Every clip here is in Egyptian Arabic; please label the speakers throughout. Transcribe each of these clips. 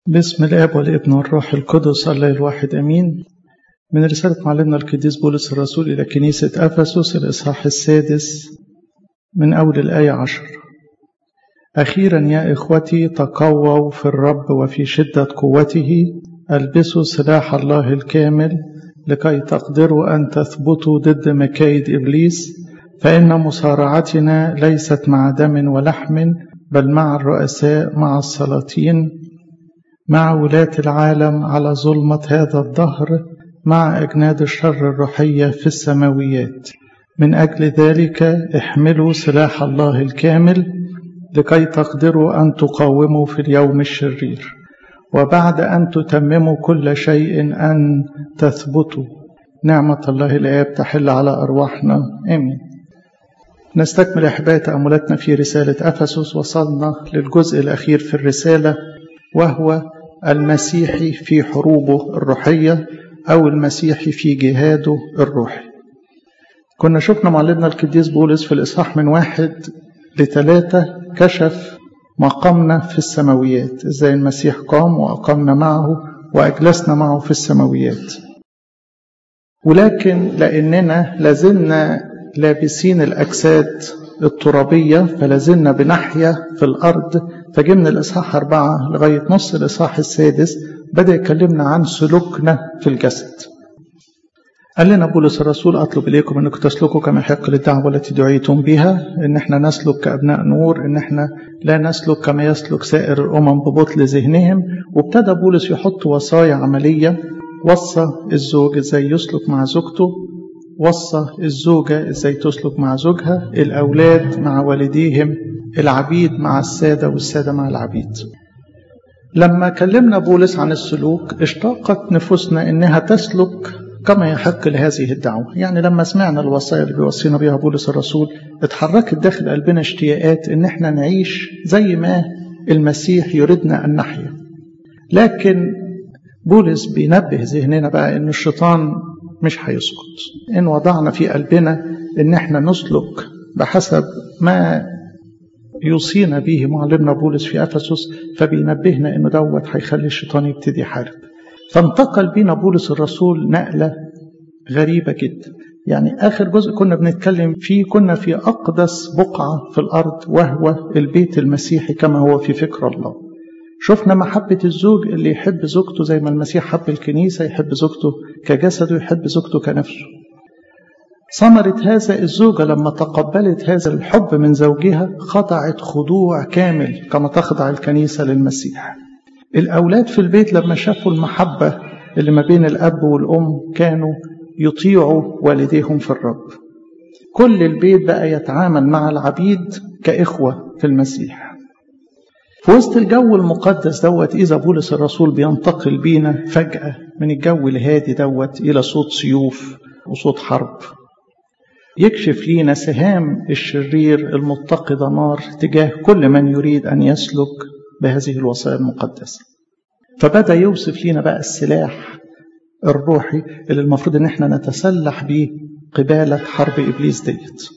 Speaker 1: باسم الاب والابن والروح القدس الله الواحد امين من رسالة معلمنا القديس بولس الرسول إلى كنيسة أفسس الإصحاح السادس من أول الآية عشر أخيرا يا إخوتي تقووا في الرب وفي شدة قوته ألبسوا سلاح الله الكامل لكي تقدروا أن تثبتوا ضد مكايد إبليس فإن مصارعتنا ليست مع دم ولحم بل مع الرؤساء مع السلاطين مع ولاة العالم على ظلمة هذا الدهر مع أجناد الشر الروحية في السماويات من أجل ذلك احملوا سلاح الله الكامل لكي تقدروا أن تقاوموا في اليوم الشرير وبعد أن تتمموا كل شيء أن تثبتوا نعمة الله الآب تحل على أرواحنا آمين نستكمل أحباء تأملاتنا في رسالة أفسس وصلنا للجزء الأخير في الرسالة وهو المسيحي في حروبه الروحية أو المسيحي في جهاده الروحي كنا شفنا معلمنا القديس بولس في الإصحاح من واحد لثلاثة كشف مقامنا في السماويات إزاي المسيح قام وأقامنا معه وأجلسنا معه في السماويات ولكن لأننا لازلنا لابسين الأجساد الترابية فلازلنا بنحيا في الأرض فجي من الإصحاح أربعة لغاية نص الإصحاح السادس بدأ يكلمنا عن سلوكنا في الجسد قال لنا بولس الرسول أطلب إليكم أنكم تسلكوا كما يحق للدعوة التي دعيتم بها إن إحنا نسلك كأبناء نور إن إحنا لا نسلك كما يسلك سائر الأمم ببطل ذهنهم وابتدى بولس يحط وصايا عملية وصى الزوج إزاي يسلك مع زوجته وصى الزوجة إزاي تسلك مع زوجها الأولاد مع والديهم العبيد مع السادة والسادة مع العبيد لما كلمنا بولس عن السلوك اشتاقت نفوسنا إنها تسلك كما يحق لهذه الدعوة يعني لما سمعنا الوصايا اللي بيوصينا بها بولس الرسول اتحركت داخل قلبنا اشتياقات إن احنا نعيش زي ما المسيح يريدنا أن نحيا لكن بولس بينبه ذهننا بقى إن الشيطان مش هيسكت إن وضعنا في قلبنا إن احنا نسلك بحسب ما يوصينا به معلمنا بولس في أفسس فبينبهنا إنه دوت هيخلي الشيطان يبتدي يحارب فانتقل بينا بولس الرسول نقلة غريبة جدا يعني آخر جزء كنا بنتكلم فيه كنا في أقدس بقعة في الأرض وهو البيت المسيحي كما هو في فكر الله شفنا محبة الزوج اللي يحب زوجته زي ما المسيح حب الكنيسة يحب زوجته كجسده يحب زوجته كنفسه ثمرة هذا الزوجة لما تقبلت هذا الحب من زوجها خضعت خضوع كامل كما تخضع الكنيسة للمسيح الأولاد في البيت لما شافوا المحبة اللي ما بين الأب والأم كانوا يطيعوا والديهم في الرب كل البيت بقى يتعامل مع العبيد كإخوة في المسيح في وسط الجو المقدس دوت إذا بولس الرسول بينتقل بينا فجأة من الجو الهادي دوت إلى صوت سيوف وصوت حرب يكشف لينا سهام الشرير المتقدة نار تجاه كل من يريد أن يسلك بهذه الوصايا المقدسة فبدأ يوصف لينا بقى السلاح الروحي اللي المفروض ان احنا نتسلح بيه قبالة حرب إبليس ديت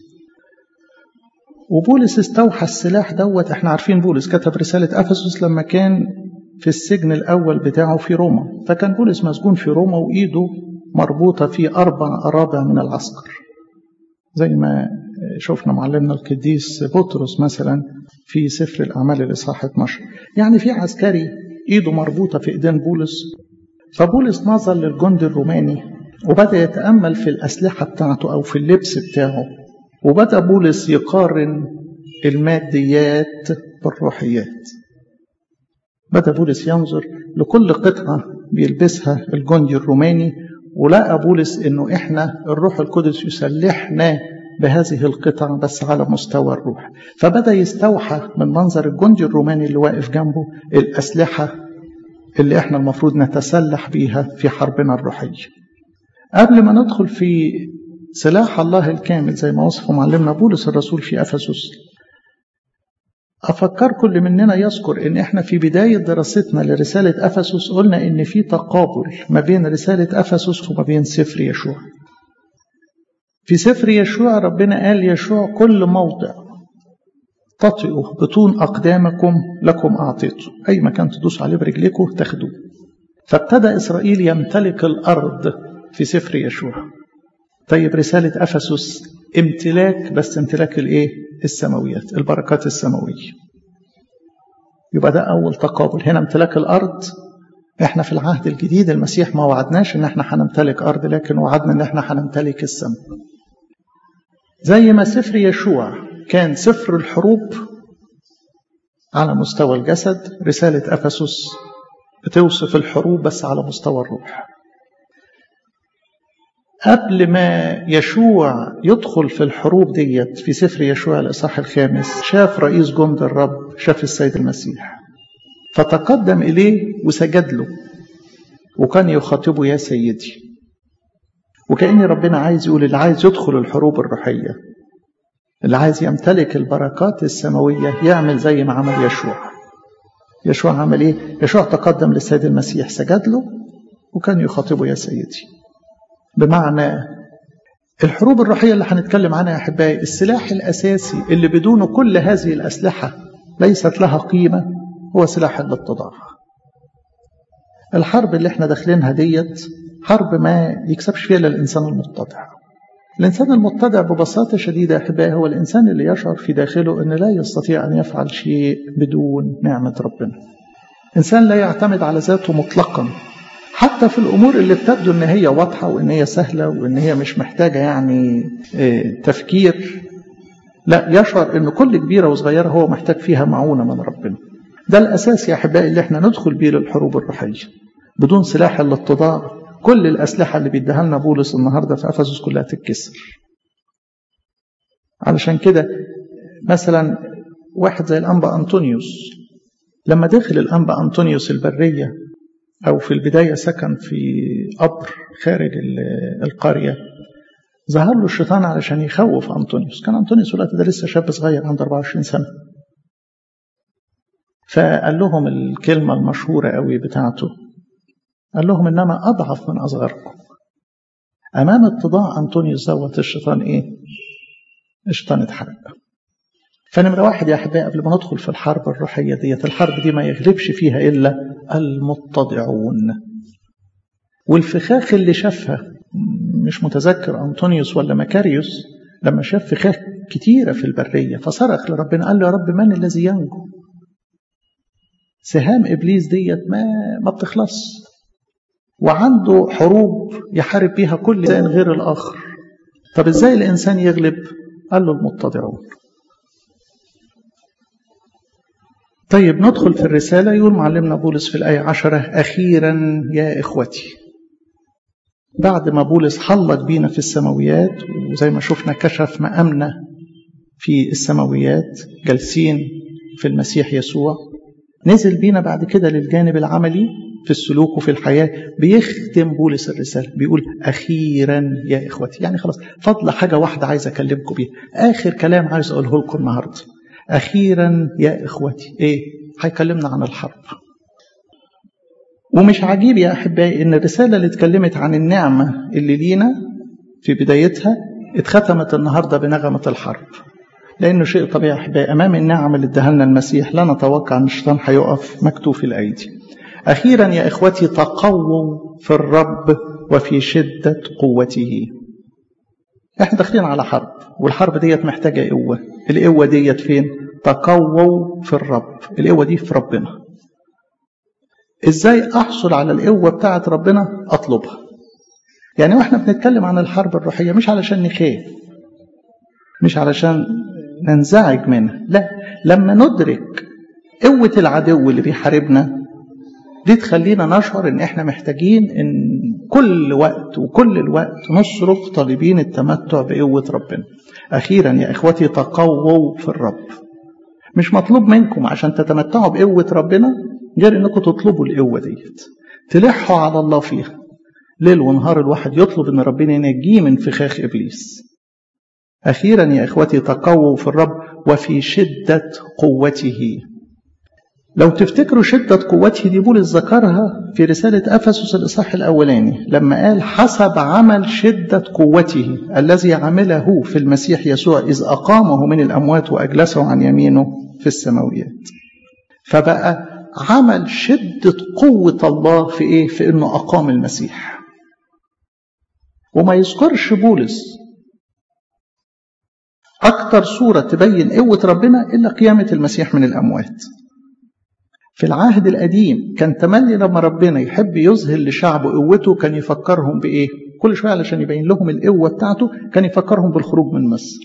Speaker 1: وبولس استوحى السلاح دوت احنا عارفين بولس كتب رسالة أفسس لما كان في السجن الأول بتاعه في روما فكان بولس مسجون في روما وإيده مربوطة في أربع أرابع من العسكر زي ما شفنا معلمنا القديس بطرس مثلا في سفر الأعمال الإصحاح 12 يعني في عسكري إيده مربوطة في إيدين بولس فبولس نظر للجند الروماني وبدأ يتأمل في الأسلحة بتاعته أو في اللبس بتاعه وبدأ بولس يقارن الماديات بالروحيات بدأ بولس ينظر لكل قطعة بيلبسها الجندي الروماني ولقى بولس انه احنا الروح القدس يسلحنا بهذه القطع بس على مستوى الروح فبدا يستوحى من منظر الجندي الروماني اللي واقف جنبه الاسلحه اللي احنا المفروض نتسلح بيها في حربنا الروحيه قبل ما ندخل في سلاح الله الكامل زي ما وصفه معلمنا بولس الرسول في افسس أفكر كل مننا يذكر إن إحنا في بداية دراستنا لرسالة أفسس قلنا إن في تقابل ما بين رسالة أفسس وما بين سفر يشوع. في سفر يشوع ربنا قال يشوع كل موضع تطئوا بطون أقدامكم لكم أعطيته أي مكان تدوسوا عليه برجلكم تاخدوه فابتدى إسرائيل يمتلك الأرض في سفر يشوع طيب رسالة أفسس امتلاك بس امتلاك الإيه؟ السماويات البركات السماوية يبقى ده أول تقابل هنا امتلاك الأرض احنا في العهد الجديد المسيح ما وعدناش ان احنا هنمتلك ارض لكن وعدنا ان احنا هنمتلك السماء زي ما سفر يشوع كان سفر الحروب على مستوى الجسد رسالة أفسس بتوصف الحروب بس على مستوى الروح قبل ما يشوع يدخل في الحروب ديت في سفر يشوع الإصحاح الخامس شاف رئيس جند الرب شاف السيد المسيح فتقدم إليه وسجد له وكان يخاطبه يا سيدي وكأن ربنا عايز يقول اللي عايز يدخل الحروب الروحية اللي عايز يمتلك البركات السماوية يعمل زي ما عمل يشوع يشوع عمل ايه؟ يشوع تقدم للسيد المسيح سجد له وكان يخاطبه يا سيدي بمعنى الحروب الروحية اللي هنتكلم عنها يا أحبائي السلاح الأساسي اللي بدونه كل هذه الأسلحة ليست لها قيمة هو سلاح الاتضاع الحرب اللي احنا داخلينها ديت حرب ما يكسبش فيها الا الانسان المتضع الانسان المتضع ببساطه شديده يا احبائي هو الانسان اللي يشعر في داخله ان لا يستطيع ان يفعل شيء بدون نعمه ربنا انسان لا يعتمد على ذاته مطلقا حتى في الامور اللي بتبدو ان هي واضحه وان هي سهله وان هي مش محتاجه يعني اه تفكير لا يشعر ان كل كبيره وصغيره هو محتاج فيها معونه من ربنا ده الأساس يا أحبائي اللي احنا ندخل بيه للحروب الروحية بدون سلاح الاتضاع كل الأسلحة اللي بيديها لنا بولس النهاردة في أفسس كلها تتكسر علشان كده مثلا واحد زي الأنبا أنطونيوس لما دخل الأنبا أنطونيوس البرية أو في البداية سكن في قبر خارج القرية ظهر له الشيطان علشان يخوف أنطونيوس كان أنطونيوس الوقت ده لسه شاب صغير عنده 24 سنة فقال لهم الكلمة المشهورة قوي بتاعته قال لهم إنما أضعف من أصغركم أمام اتضاع أنطونيوس دوت الشيطان إيه؟ الشيطان اتحرق فنمرة واحد يا أحبائي قبل ما ندخل في الحرب الروحية ديت الحرب دي ما يغلبش فيها إلا المتضعون والفخاخ اللي شافها مش متذكر أنطونيوس ولا مكاريوس لما شاف فخاخ كتيرة في البرية فصرخ لربنا قال له يا رب من الذي ينجو سهام ابليس ديت ما ما بتخلص وعنده حروب يحارب بيها كل انسان غير الاخر طب ازاي الانسان يغلب قال له المتضعون طيب ندخل في الرسالة يقول معلمنا بولس في الآية عشرة أخيرا يا إخوتي بعد ما بولس حلق بينا في السماويات وزي ما شفنا كشف مقامنا في السماويات جالسين في المسيح يسوع نزل بينا بعد كده للجانب العملي في السلوك وفي الحياة بيختم بولس الرسالة بيقول أخيرا يا إخوتي يعني خلاص فضل حاجة واحدة عايز أكلمكم بيها آخر كلام عايز أقوله لكم النهاردة أخيرا يا إخوتي إيه هيكلمنا عن الحرب ومش عجيب يا أحبائي إن الرسالة اللي اتكلمت عن النعمة اللي لينا في بدايتها اتختمت النهاردة بنغمة الحرب لأنه شيء طبيعي أحبائي أمام النعم اللي اداها لنا المسيح لا نتوقع أن الشيطان هيقف مكتوف الأيدي أخيرا يا إخوتي تقووا في الرب وفي شدة قوته احنا داخلين على حرب والحرب ديت محتاجة قوة القوة ديت فين تقووا في الرب القوة دي في ربنا ازاي احصل على القوة بتاعت ربنا اطلبها يعني واحنا بنتكلم عن الحرب الروحية مش علشان نخاف مش علشان ننزعج منها لا لما ندرك قوة العدو اللي بيحاربنا دي تخلينا نشعر ان احنا محتاجين ان كل وقت وكل الوقت نصرخ طالبين التمتع بقوة ربنا اخيرا يا اخوتي تقووا في الرب مش مطلوب منكم عشان تتمتعوا بقوة ربنا غير انكم تطلبوا القوة ديت تلحوا على الله فيها ليل ونهار الواحد يطلب ان ربنا ينجيه من فخاخ ابليس أخيرا يا إخوتي تقووا في الرب وفي شدة قوته لو تفتكروا شدة قوته دي بولس ذكرها في رسالة أفسس الإصحاح الأولاني لما قال حسب عمل شدة قوته الذي عمله في المسيح يسوع إذ أقامه من الأموات وأجلسه عن يمينه في السماويات فبقى عمل شدة قوة الله في إيه؟ في إنه أقام المسيح وما يذكرش بولس أكتر صورة تبين قوة ربنا إلا قيامة المسيح من الأموات في العهد القديم كان تملي لما ربنا يحب يظهر لشعبه قوته كان يفكرهم بإيه؟ كل شوية علشان يبين لهم القوة بتاعته كان يفكرهم بالخروج من مصر.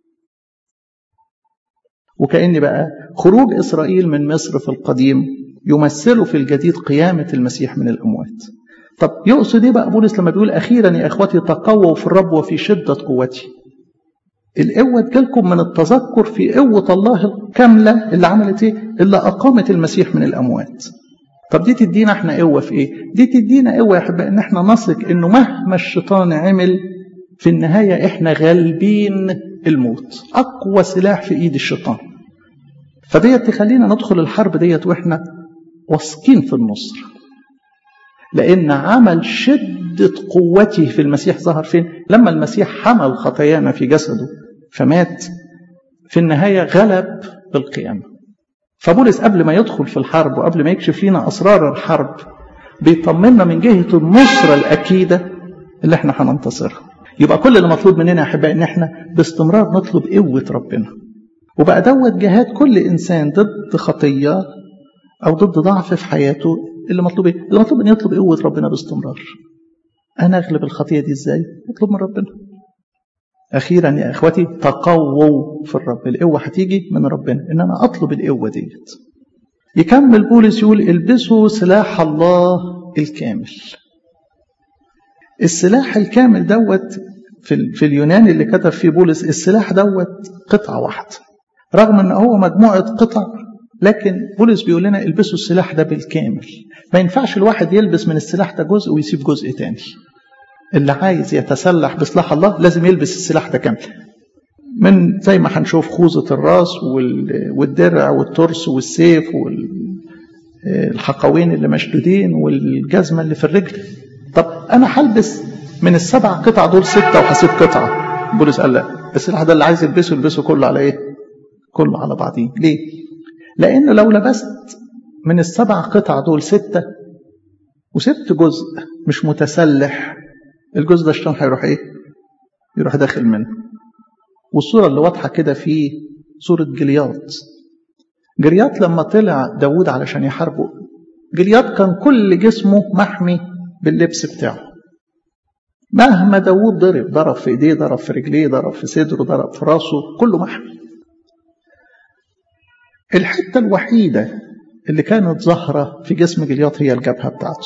Speaker 1: وكأن بقى خروج إسرائيل من مصر في القديم يمثلوا في الجديد قيامة المسيح من الأموات. طب يقصد إيه بقى بولس لما بيقول أخيرا يا إخوتي تقووا في الرب وفي شدة قوتي. القوة تجيلكم من التذكر في قوة الله الكاملة اللي عملت ايه؟ اللي أقامت المسيح من الأموات. طب دي تدينا احنا قوة في ايه؟ دي تدينا قوة يا أحبائي إن احنا نثق إنه مهما الشيطان عمل في النهاية احنا غالبين الموت. أقوى سلاح في إيد الشيطان. فديت تخلينا ندخل الحرب ديت واحنا واثقين في النصر. لأن عمل شدة قوته في المسيح ظهر فين؟ لما المسيح حمل خطايانا في جسده فمات في النهاية غلب بالقيامة فبولس قبل ما يدخل في الحرب وقبل ما يكشف لنا أسرار الحرب بيطمنا من جهة النصرة الأكيدة اللي احنا هننتصرها يبقى كل اللي مطلوب مننا يا أحبائي إن احنا باستمرار نطلب قوة ربنا وبقى دوت جهاد كل إنسان ضد خطية أو ضد ضعف في حياته اللي مطلوب ايه؟ اللي مطلوب ان يطلب قوه ربنا باستمرار. انا اغلب الخطيه دي ازاي؟ اطلب من ربنا. اخيرا يا اخوتي تقووا في الرب، القوه هتيجي من ربنا ان انا اطلب القوه ديت. يكمل بولس يقول البسوا سلاح الله الكامل. السلاح الكامل دوت في, في اليونان اللي كتب فيه بولس السلاح دوت قطعه واحده. رغم ان هو مجموعه قطع لكن بولس بيقول لنا البسوا السلاح ده بالكامل ما ينفعش الواحد يلبس من السلاح ده جزء ويسيب جزء تاني اللي عايز يتسلح بسلاح الله لازم يلبس السلاح ده كامل من زي ما هنشوف خوذة الراس والدرع والترس والسيف والحقوين اللي مشدودين والجزمة اللي في الرجل طب أنا هلبس من السبع قطع دول ستة وهسيب قطعة بولس قال لا السلاح ده اللي عايز يلبسه يلبسه كله على إيه؟ كله على بعضيه ليه؟ لأنه لو لبست من السبع قطع دول ستة وسبت جزء مش متسلح الجزء ده الشيطان هيروح ايه؟ يروح داخل منه. والصورة اللي واضحة كده في صورة جلياط. جلياط لما طلع داوود علشان يحاربه جلياط كان كل جسمه محمي باللبس بتاعه. مهما داوود ضرب ضرب في ايديه ضرب في رجليه ضرب في صدره ضرب في راسه كله محمي. الحتة الوحيدة اللي كانت ظاهرة في جسم جلياط هي الجبهة بتاعته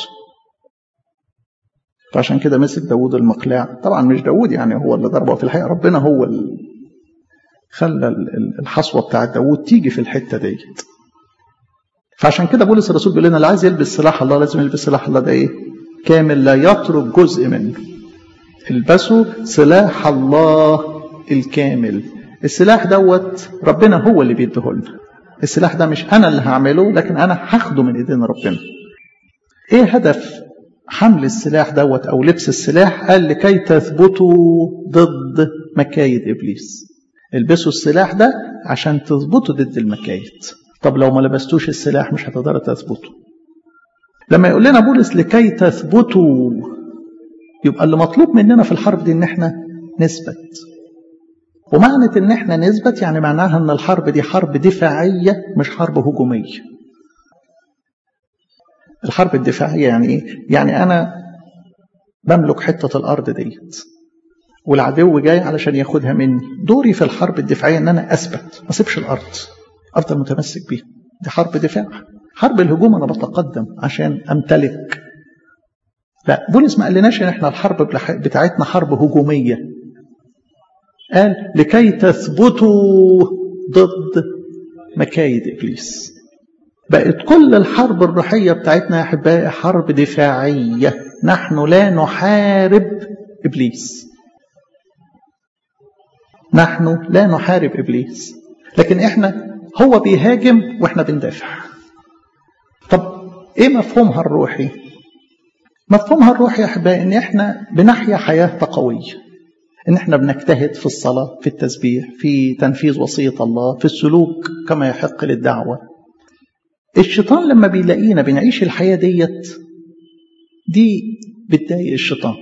Speaker 1: فعشان كده مسك داوود المقلاع طبعا مش داوود يعني هو اللي ضربه في الحقيقة ربنا هو اللي خلى الحصوة بتاعت داوود تيجي في الحتة ديت فعشان كده بولس الرسول بيقول لنا اللي عايز يلبس سلاح الله لازم يلبس سلاح الله ده ايه كامل لا يترك جزء منه البسوا سلاح الله الكامل السلاح دوت ربنا هو اللي بيديه لنا السلاح ده مش انا اللي هعمله لكن انا هاخده من ايدين ربنا ايه هدف حمل السلاح دوت او لبس السلاح قال لكي تثبتوا ضد مكايد ابليس البسوا السلاح ده عشان تثبتوا ضد المكايد طب لو ما لبستوش السلاح مش هتقدروا تثبتوا لما يقول لنا بولس لكي تثبتوا يبقى اللي مطلوب مننا في الحرب دي ان احنا نثبت ومعنى ان احنا نثبت يعني معناها ان الحرب دي حرب دفاعيه مش حرب هجوميه الحرب الدفاعيه يعني ايه يعني انا بملك حته الارض ديت والعدو جاي علشان ياخدها مني دوري في الحرب الدفاعيه ان انا اثبت ما اسيبش الارض افضل متمسك بيها دي حرب دفاع حرب الهجوم انا بتقدم عشان امتلك لا بولس ما قالناش ان احنا الحرب بتاعتنا حرب هجوميه قال لكي تثبتوا ضد مكايد ابليس بقت كل الحرب الروحيه بتاعتنا يا احبائي حرب دفاعيه نحن لا نحارب ابليس نحن لا نحارب ابليس لكن احنا هو بيهاجم واحنا بندافع طب ايه مفهومها الروحي مفهومها الروحي يا احبائي ان احنا بنحيا حياه تقويه ان احنا بنجتهد في الصلاه في التسبيح في تنفيذ وصيه الله في السلوك كما يحق للدعوه الشيطان لما بيلاقينا بنعيش الحياه ديت دي بتضايق الشيطان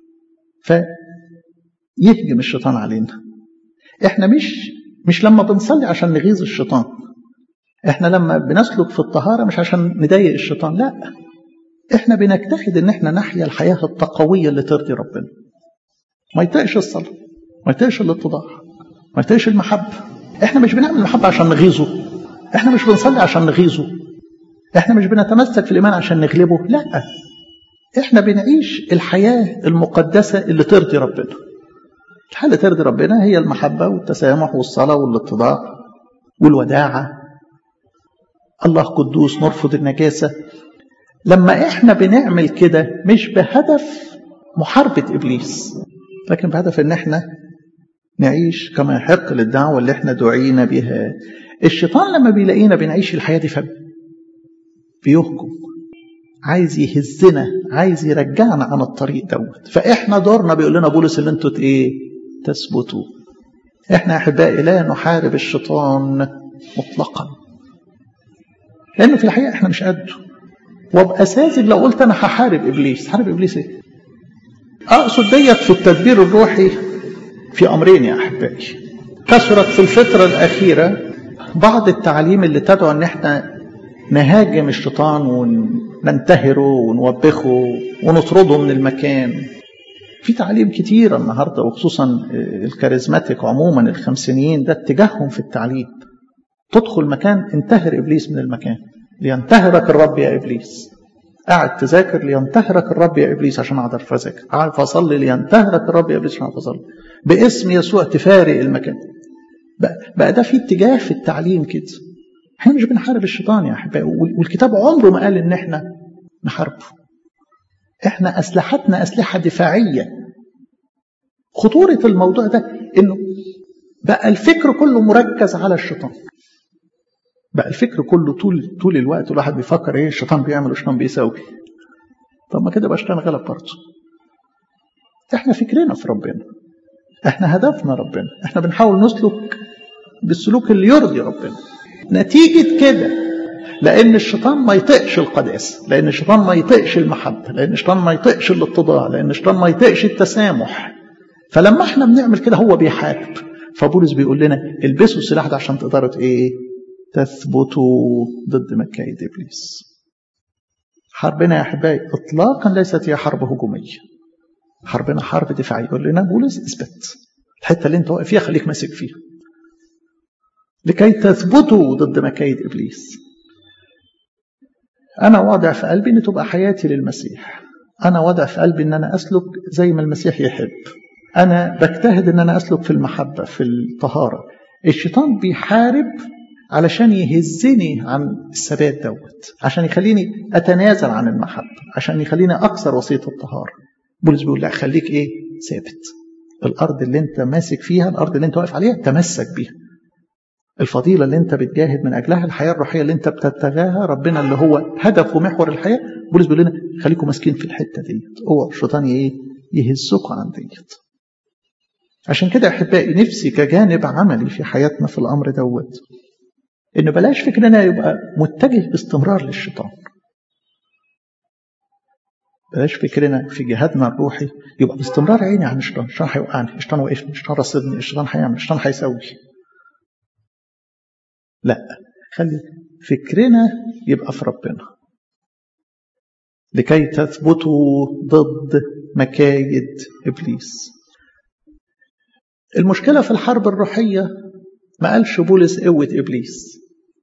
Speaker 1: فيهجم الشيطان علينا احنا مش مش لما بنصلي عشان نغيظ الشيطان احنا لما بنسلك في الطهاره مش عشان نضايق الشيطان لا احنا بنجتهد ان احنا نحيا الحياه التقويه اللي ترضي ربنا ما يطيقش الصلاه ما يطيقش الاتضاع ما يطيقش المحبه احنا مش بنعمل المحبه عشان نغيظه احنا مش بنصلي عشان نغيظه احنا مش بنتمسك في الايمان عشان نغلبه لا احنا بنعيش الحياه المقدسه اللي ترضي ربنا الحياه اللي ترضي ربنا هي المحبه والتسامح والصلاه والاتضاع والوداعه الله قدوس نرفض النجاسه لما احنا بنعمل كده مش بهدف محاربه ابليس لكن بهدف ان احنا نعيش كما يحق للدعوه اللي احنا دعينا بها الشيطان لما بيلاقينا بنعيش الحياه دي فب بيهجم عايز يهزنا عايز يرجعنا عن الطريق دوت فاحنا دورنا بيقول لنا بولس اللي انتوا ايه تثبتوا احنا يا احبائي لا نحارب الشيطان مطلقا لانه في الحقيقه احنا مش قده وابقى ساذج لو قلت انا هحارب ابليس هحارب ابليس ايه اقصد ديت في التدبير الروحي في امرين يا احبائي كثرت في الفتره الاخيره بعض التعاليم اللي تدعو ان احنا نهاجم الشيطان وننتهره ونوبخه ونطرده من المكان في تعليم كتيرة النهاردة وخصوصا الكاريزماتيك عموما الخمسينيين ده اتجاههم في التعليم تدخل مكان انتهر إبليس من المكان لينتهرك الرب يا إبليس قاعد تذاكر لينتهرك الرب يا إبليس عشان أقدر أذاكر قاعد فأصلي لينتهرك الرب يا إبليس عشان أقدر أصلي باسم يسوع تفارق المكان بقى, بقى ده في اتجاه في التعليم كده احنا مش بنحارب الشيطان يا احبائي والكتاب عمره ما قال ان احنا نحاربه احنا اسلحتنا اسلحه دفاعيه خطوره الموضوع ده انه بقى الفكر كله مركز على الشيطان بقى الفكر كله طول طول الوقت الواحد بيفكر ايه الشيطان بيعمل والشيطان بيساوي طب ما كده بقى الشيطان غلب برضه احنا فكرنا في ربنا احنا هدفنا ربنا احنا بنحاول نسلك بالسلوك اللي يرضي ربنا نتيجة كده لأن الشيطان ما يطيقش القداسة لأن الشيطان ما يطيقش المحبة لأن الشيطان ما يطيقش الاتضاع لأن الشيطان ما يطيقش التسامح فلما احنا بنعمل كده هو بيحارب فبولس بيقول لنا البسوا السلاح ده عشان تقدروا ايه تثبتوا ضد مكايد ابليس حربنا يا احبائي اطلاقا ليست هي حرب هجوميه حربنا حرب دفاعيه يقول لنا بولس اثبت الحته اللي انت واقف فيها خليك ماسك فيها لكي تثبتوا ضد مكايد ابليس انا واضع في قلبي ان تبقى حياتي للمسيح انا واضع في قلبي ان انا اسلك زي ما المسيح يحب انا بجتهد ان انا اسلك في المحبه في الطهاره الشيطان بيحارب علشان يهزني عن الثبات دوت عشان يخليني اتنازل عن المحبه عشان يخليني اكسر وصيه الطهاره بولس بيقول لا خليك ايه ثابت الارض اللي انت ماسك فيها الارض اللي انت واقف عليها تمسك بيها الفضيلة اللي انت بتجاهد من أجلها الحياة الروحية اللي انت بتتغاها ربنا اللي هو هدف ومحور الحياة بولس بيقول لنا خليكم ماسكين في الحتة ديت اوعوا الشيطان ايه يهزكم عن ديت عشان كده أحبائي نفسي كجانب عملي في حياتنا في الأمر دوت إنه بلاش فكرنا يبقى متجه باستمرار للشيطان بلاش فكرنا في جهادنا الروحي يبقى باستمرار عيني عن الشيطان الشيطان هيوقعني الشيطان وقفني الشيطان رصدني الشيطان هيعمل الشيطان هيسوي لا خلي فكرنا يبقى في ربنا لكي تثبتوا ضد مكايد ابليس المشكله في الحرب الروحيه ما قالش بولس قوه ابليس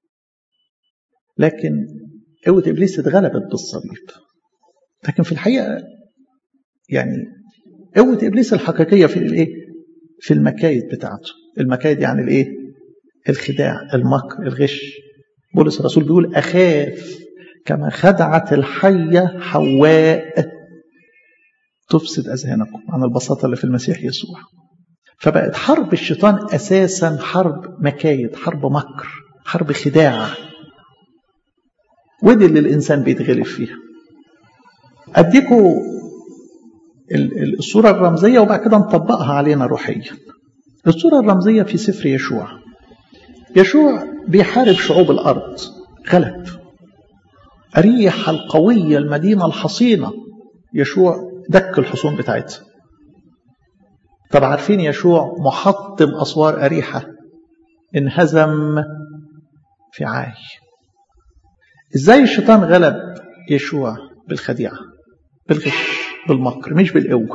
Speaker 1: لكن قوه ابليس اتغلبت بالصليب لكن في الحقيقه يعني قوه ابليس الحقيقيه في الايه في المكايد بتاعته المكايد يعني الايه الخداع المكر الغش بولس الرسول بيقول أخاف كما خدعت الحية حواء تفسد أذهانكم عن البساطة اللي في المسيح يسوع فبقت حرب الشيطان أساسا حرب مكايد حرب مكر حرب خداع ودي اللي الإنسان بيتغلب فيها أديكوا الصورة الرمزية وبعد كده نطبقها علينا روحيا الصورة الرمزية في سفر يشوع يشوع بيحارب شعوب الأرض غلب أريح القوية المدينة الحصينة يشوع دك الحصون بتاعتها طب عارفين يشوع محطم أسوار أريحة انهزم في عاي ازاي الشيطان غلب يشوع بالخديعة بالغش بالمكر مش بالقوة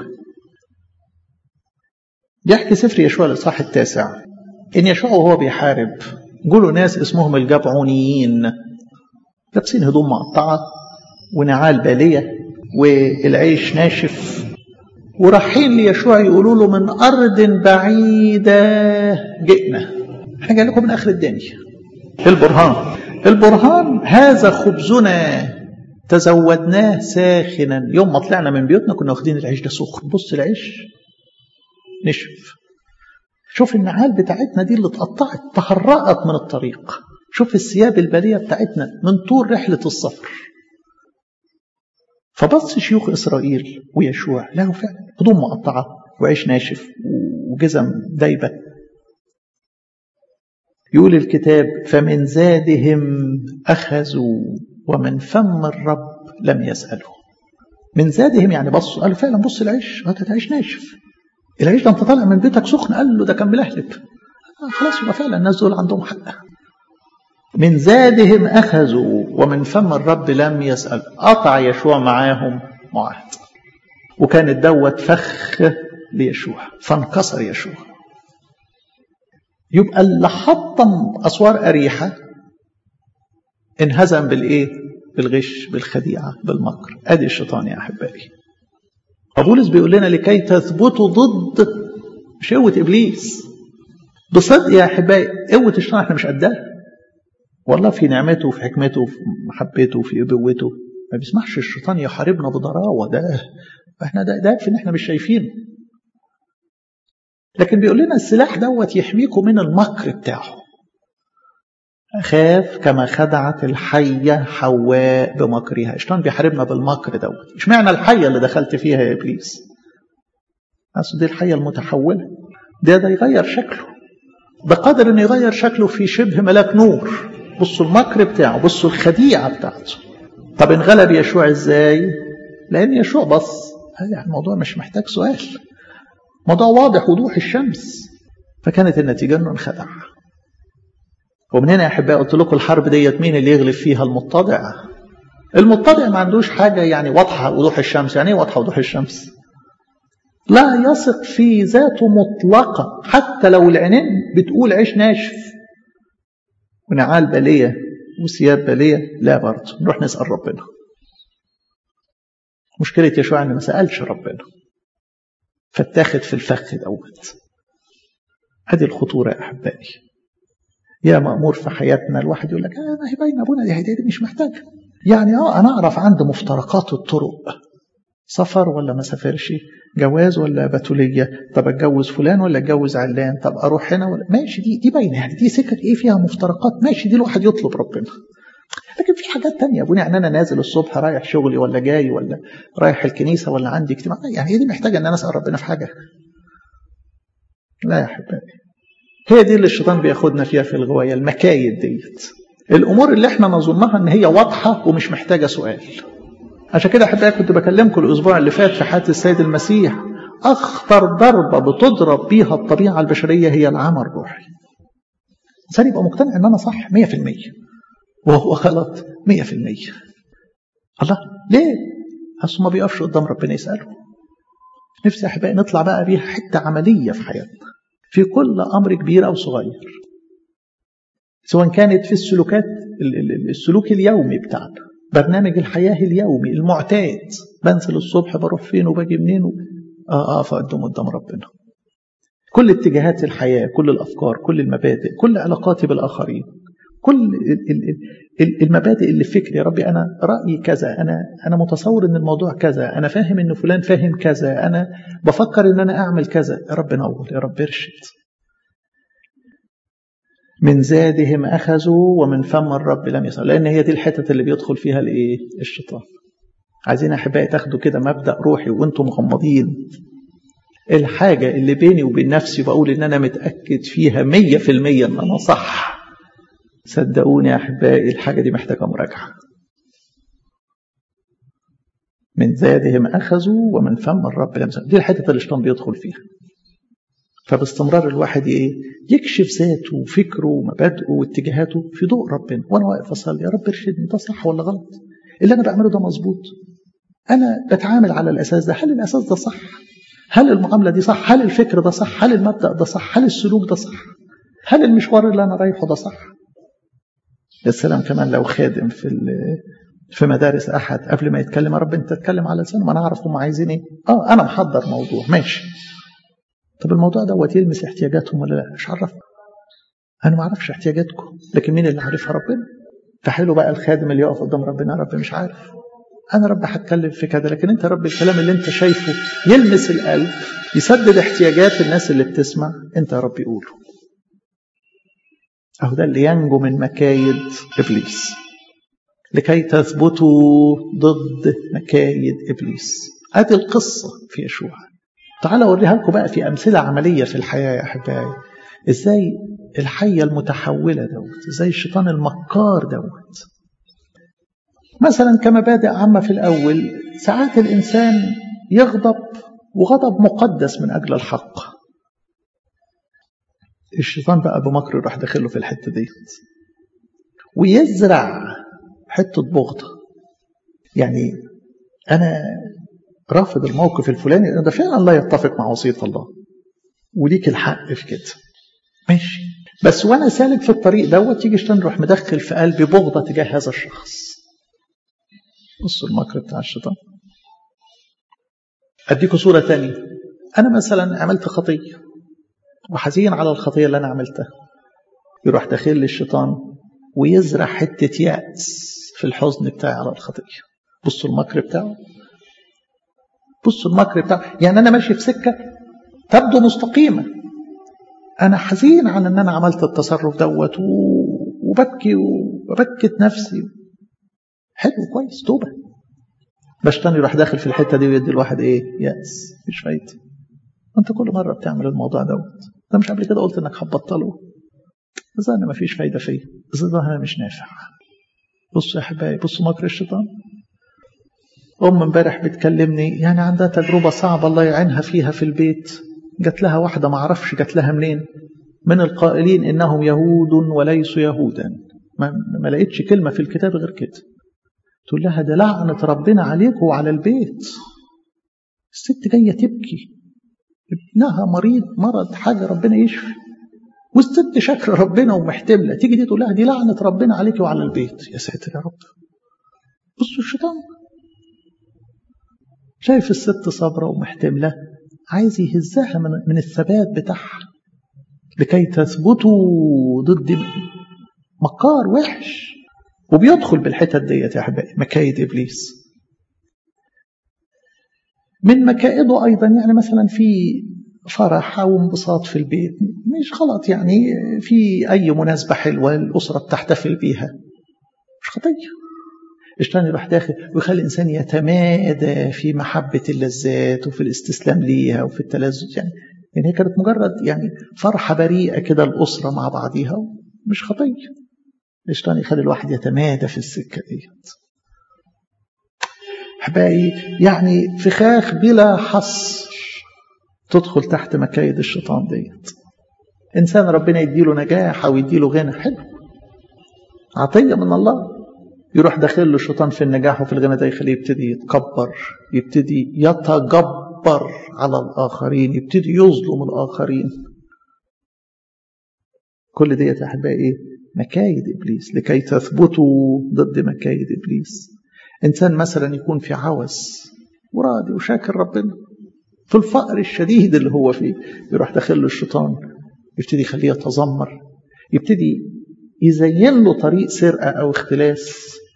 Speaker 1: يحكي سفر يشوع الإصحاح التاسع إن يشوع وهو بيحارب جوله ناس اسمهم الجبعونيين لابسين هدوم مقطعة ونعال بالية والعيش ناشف ورايحين ليشوع يقولوا له من أرض بعيدة جئنا احنا جاي لكم من آخر الدنيا البرهان البرهان هذا خبزنا تزودناه ساخنا يوم ما طلعنا من بيوتنا كنا واخدين العيش ده سخن بص العيش نشف شوف النعال بتاعتنا دي اللي اتقطعت تهرأت من الطريق شوف الثياب البالية بتاعتنا من طول رحلة السفر فبص شيوخ إسرائيل ويشوع له فعلا هدوم مقطعة وعيش ناشف وجزم دايبة يقول الكتاب فمن زادهم أخذوا ومن فم الرب لم يسأله من زادهم يعني بصوا قالوا فعلا بص العيش هذا العيش ناشف العيش ده انت طالع من بيتك سخن قال له ده كان ملهلب آه خلاص يبقى فعلا الناس دول عندهم حق من زادهم أخذوا ومن فم الرب لم يسأل قطع يشوع معاهم معاهد وكانت دوت فخ ليشوع فانكسر يشوع يبقى اللي حطم أسوار أريحة انهزم بالإيه؟ بالغش بالخديعة بالمكر أدي الشيطان يا أحبائي فبولس بيقول لنا لكي تثبتوا ضد مش قوة إبليس بصدق يا أحبائي قوة الشيطان احنا مش قدها والله في نعمته وفي حكمته وفي محبته وفي ابوته ما بيسمحش الشيطان يحاربنا بضراوه ده احنا ده ده في ان احنا مش شايفينه لكن بيقول لنا السلاح دوت يحميكم من المكر بتاعه أخاف كما خدعت الحية حواء بمكرها الشيطان بيحاربنا بالمكر دوت اشمعنى الحية اللي دخلت فيها يا إبليس أصل دي الحية المتحولة ده ده يغير شكله ده قادر انه يغير شكله في شبه ملاك نور بصوا المكر بتاعه بصوا الخديعة بتاعته طب انغلب يشوع ازاي لان يشوع بص يعني الموضوع مش محتاج سؤال موضوع واضح وضوح الشمس فكانت النتيجة انه انخدع ومن هنا يا احبائي قلت لكم الحرب ديت مين اللي يغلب فيها المتضع المتضع ما عندوش حاجة يعني واضحة وضوح الشمس يعني ايه واضحة وضوح الشمس لا يثق في ذاته مطلقا حتى لو العينين بتقول عيش ناشف ونعال بالية وثياب بالية لا برضه نروح نسأل ربنا مشكلة يشوع أنه ما سألش ربنا فاتاخد في الفخ دوت هذه الخطورة يا أحبائي يا مأمور في حياتنا الواحد يقول لك آه ما هي باينة أبونا دي هدية دي مش محتاجة يعني اه أنا أعرف عند مفترقات الطرق سفر ولا ما سافرش جواز ولا بتولية طب اتجوز فلان ولا اتجوز علان طب اروح هنا ولا ماشي دي دي باينه يعني دي سكك ايه فيها مفترقات ماشي دي الواحد يطلب ربنا لكن في حاجات تانية ابونا يعني انا نازل الصبح رايح شغلي ولا جاي ولا رايح الكنيسه ولا عندي اجتماع يعني هي دي محتاجه ان انا اسال ربنا في حاجه لا يا احبائي هي دي اللي الشيطان بياخدنا فيها في الغوايه المكايد ديت الامور اللي احنا نظنها ان هي واضحه ومش محتاجه سؤال عشان كده احبائي كنت بكلمكم الاسبوع اللي فات في حياه السيد المسيح اخطر ضربه بتضرب بيها الطبيعه البشريه هي العمى الروحي الانسان يبقى مقتنع ان انا صح 100% وهو غلط 100% الله ليه؟ اصل ما بيقفش قدام ربنا يساله نفسي يا احبائي نطلع بقى بيها حته عمليه في حياتنا في كل امر كبير او صغير سواء كانت في السلوكات السلوك اليومي بتاعنا برنامج الحياة اليومي المعتاد بنزل الصبح بروح فين وباجي منين و... اه اه فقدم قدام ربنا كل اتجاهات الحياة كل الأفكار كل المبادئ كل علاقاتي بالآخرين كل المبادئ اللي في فكري يا ربي أنا رأيي كذا أنا أنا متصور إن الموضوع كذا أنا فاهم إن فلان فاهم كذا أنا بفكر إن أنا أعمل كذا يا رب نور يا رب ارشد من زادهم أخذوا ومن فم الرب لم يسأل لأن هي دي الحتة اللي بيدخل فيها الإيه الشيطان عايزين أحبائي تاخدوا كده مبدأ روحي وأنتم مغمضين الحاجة اللي بيني وبين نفسي بقول إن أنا متأكد فيها مية في المية إن أنا صح صدقوني يا أحبائي الحاجة دي محتاجة مراجعة من زادهم أخذوا ومن فم الرب لم يسأل دي الحتة اللي الشيطان بيدخل فيها فباستمرار الواحد ايه يكشف ذاته وفكره ومبادئه واتجاهاته في ضوء ربنا وانا واقف اصلي يا رب ارشدني ده صح ولا غلط اللي انا بعمله ده مظبوط انا بتعامل على الاساس ده هل الاساس ده صح هل المعامله دي صح هل الفكر ده صح هل المبدا ده صح هل السلوك ده صح هل المشوار اللي انا رايحه ده صح يا سلام كمان لو خادم في في مدارس احد قبل ما يتكلم يا رب انت تتكلم على لسانه ما انا اعرف هم عايزين ايه اه انا محضر موضوع ماشي طب الموضوع دوت يلمس احتياجاتهم ولا لا مش عرف انا ما اعرفش احتياجاتكم لكن مين اللي عارفها ربنا فحلو بقى الخادم اللي يقف قدام ربنا يا رب مش عارف انا رب هتكلم في كذا لكن انت رب الكلام اللي انت شايفه يلمس القلب يسدد احتياجات الناس اللي بتسمع انت يا رب قوله اهو ده اللي ينجو من مكايد ابليس لكي تثبتوا ضد مكايد ابليس ادي القصه في يشوع تعالى اوريها لكم بقى في امثله عمليه في الحياه يا احبائي ازاي الحيه المتحوله دوت ازاي الشيطان المكار دوت مثلا كمبادئ عامه في الاول ساعات الانسان يغضب وغضب مقدس من اجل الحق الشيطان بقى بمكر راح داخله في الحته ديت ويزرع حته بغضه يعني انا رافض الموقف الفلاني ده فعلا لا يتفق مع وصيه الله وليك الحق في كده ماشي بس وانا سالك في الطريق دوت يجي الشيطان يروح مدخل في قلبي بغضه تجاه هذا الشخص بصوا المكر بتاع الشيطان اديكم صوره تانية انا مثلا عملت خطيه وحزين على الخطيه اللي انا عملتها يروح داخل لي الشيطان ويزرع حته يأس في الحزن بتاعي على الخطيه بصوا المكر بتاعه بصوا المكر بتاعه يعني انا ماشي في سكه تبدو مستقيمه انا حزين على ان انا عملت التصرف دوت وببكي وبكت نفسي حلو كويس توبه باش تاني يروح داخل في الحته دي ويدي الواحد ايه يأس مفيش فايده انت كل مره بتعمل الموضوع دوت ده مش قبل كده قلت انك هتبطله بس انا مفيش فايده فيه بس ده انا مش نافع بصوا يا حبايبي بصوا مكر الشيطان ام امبارح بتكلمني يعني عندها تجربه صعبه الله يعينها فيها في البيت جات لها واحده ما اعرفش جات لها منين من القائلين انهم يهود وليسوا يهودا ما, ما لقيتش كلمه في الكتاب غير كده تقول لها ده لعنه ربنا عليك وعلى البيت الست جايه تبكي ابنها مريض مرض حاجه ربنا يشفي والست شاكره ربنا ومحتمله تيجي دي تقول لها دي لعنه ربنا عليك وعلى البيت يا ساتر يا رب بصوا الشيطان شايف الست صابره ومحتمله عايز يهزها من, من الثبات بتاعها لكي تثبتوا ضد مكار وحش وبيدخل بالحتت ديت يا احبائي مكايد ابليس من مكائده ايضا يعني مثلا في فرح او انبساط في البيت مش غلط يعني في اي مناسبه حلوه الاسره بتحتفل بيها مش خطيه الشيطان يروح داخل ويخلي الانسان يتمادى في محبه اللذات وفي الاستسلام ليها وفي التلذذ يعني يعني هي كانت مجرد يعني فرحه بريئه كده الاسره مع بعضيها مش خطيه الشيطان يخلي الواحد يتمادى في السكه ديت احبائي يعني فخاخ بلا حصر تدخل تحت مكايد الشيطان ديت انسان ربنا يديله نجاح او يديله غنى حلو عطيه من الله يروح داخل له الشيطان في النجاح وفي الغنى ده يخليه يبتدي يتكبر يبتدي يتجبر على الاخرين يبتدي يظلم الاخرين كل ديت يا احبائي ايه مكايد ابليس لكي تثبتوا ضد مكايد ابليس انسان مثلا يكون في عوز وراضي وشاكر ربنا في الفقر الشديد اللي هو فيه يروح داخل له الشيطان يبتدي يخليه يتذمر يبتدي يزين له طريق سرقة أو اختلاس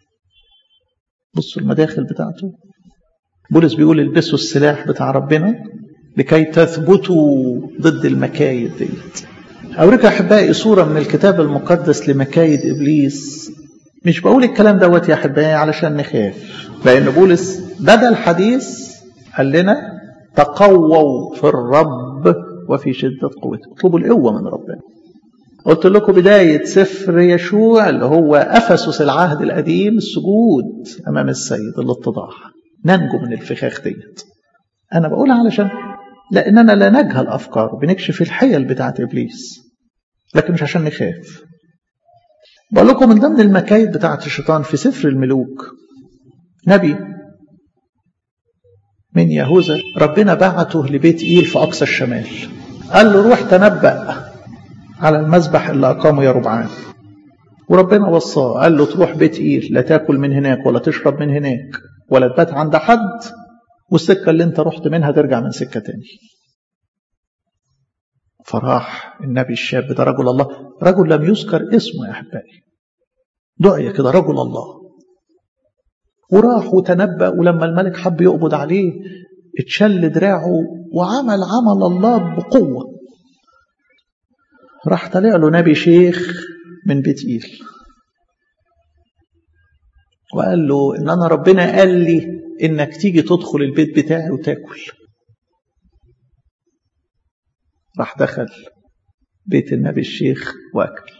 Speaker 1: بصوا المداخل بتاعته بولس بيقول البسوا السلاح بتاع ربنا لكي تثبتوا ضد المكايد ديت أوريك أحبائي صورة من الكتاب المقدس لمكايد إبليس مش بقول الكلام دوت يا أحبائي علشان نخاف لأن بولس بدأ الحديث قال لنا تقووا في الرب وفي شدة قوته اطلبوا القوة من ربنا قلت لكم بداية سفر يشوع اللي هو أفسس العهد القديم السجود أمام السيد الاتضاع ننجو من الفخاخ ديت أنا بقولها علشان لأننا لا نجهل أفكاره بنكشف الحيل بتاعت إبليس لكن مش عشان نخاف بقول لكم من ضمن المكايد بتاعت الشيطان في سفر الملوك نبي من يهوذا ربنا بعته لبيت إيل في أقصى الشمال قال له روح تنبأ على المذبح اللي أقامه يا ربعان وربنا وصاه قال له تروح بيت إيل لا تاكل من هناك ولا تشرب من هناك ولا تبات عند حد والسكة اللي انت رحت منها ترجع من سكة تاني فراح النبي الشاب ده رجل الله رجل لم يذكر اسمه يا أحبائي دعية كده رجل الله وراح وتنبأ ولما الملك حب يقبض عليه اتشل دراعه وعمل عمل الله بقوة راح طلع له نبي شيخ من بيت إيل وقال له إن أنا ربنا قال لي إنك تيجي تدخل البيت بتاعي وتاكل راح دخل بيت النبي الشيخ واكل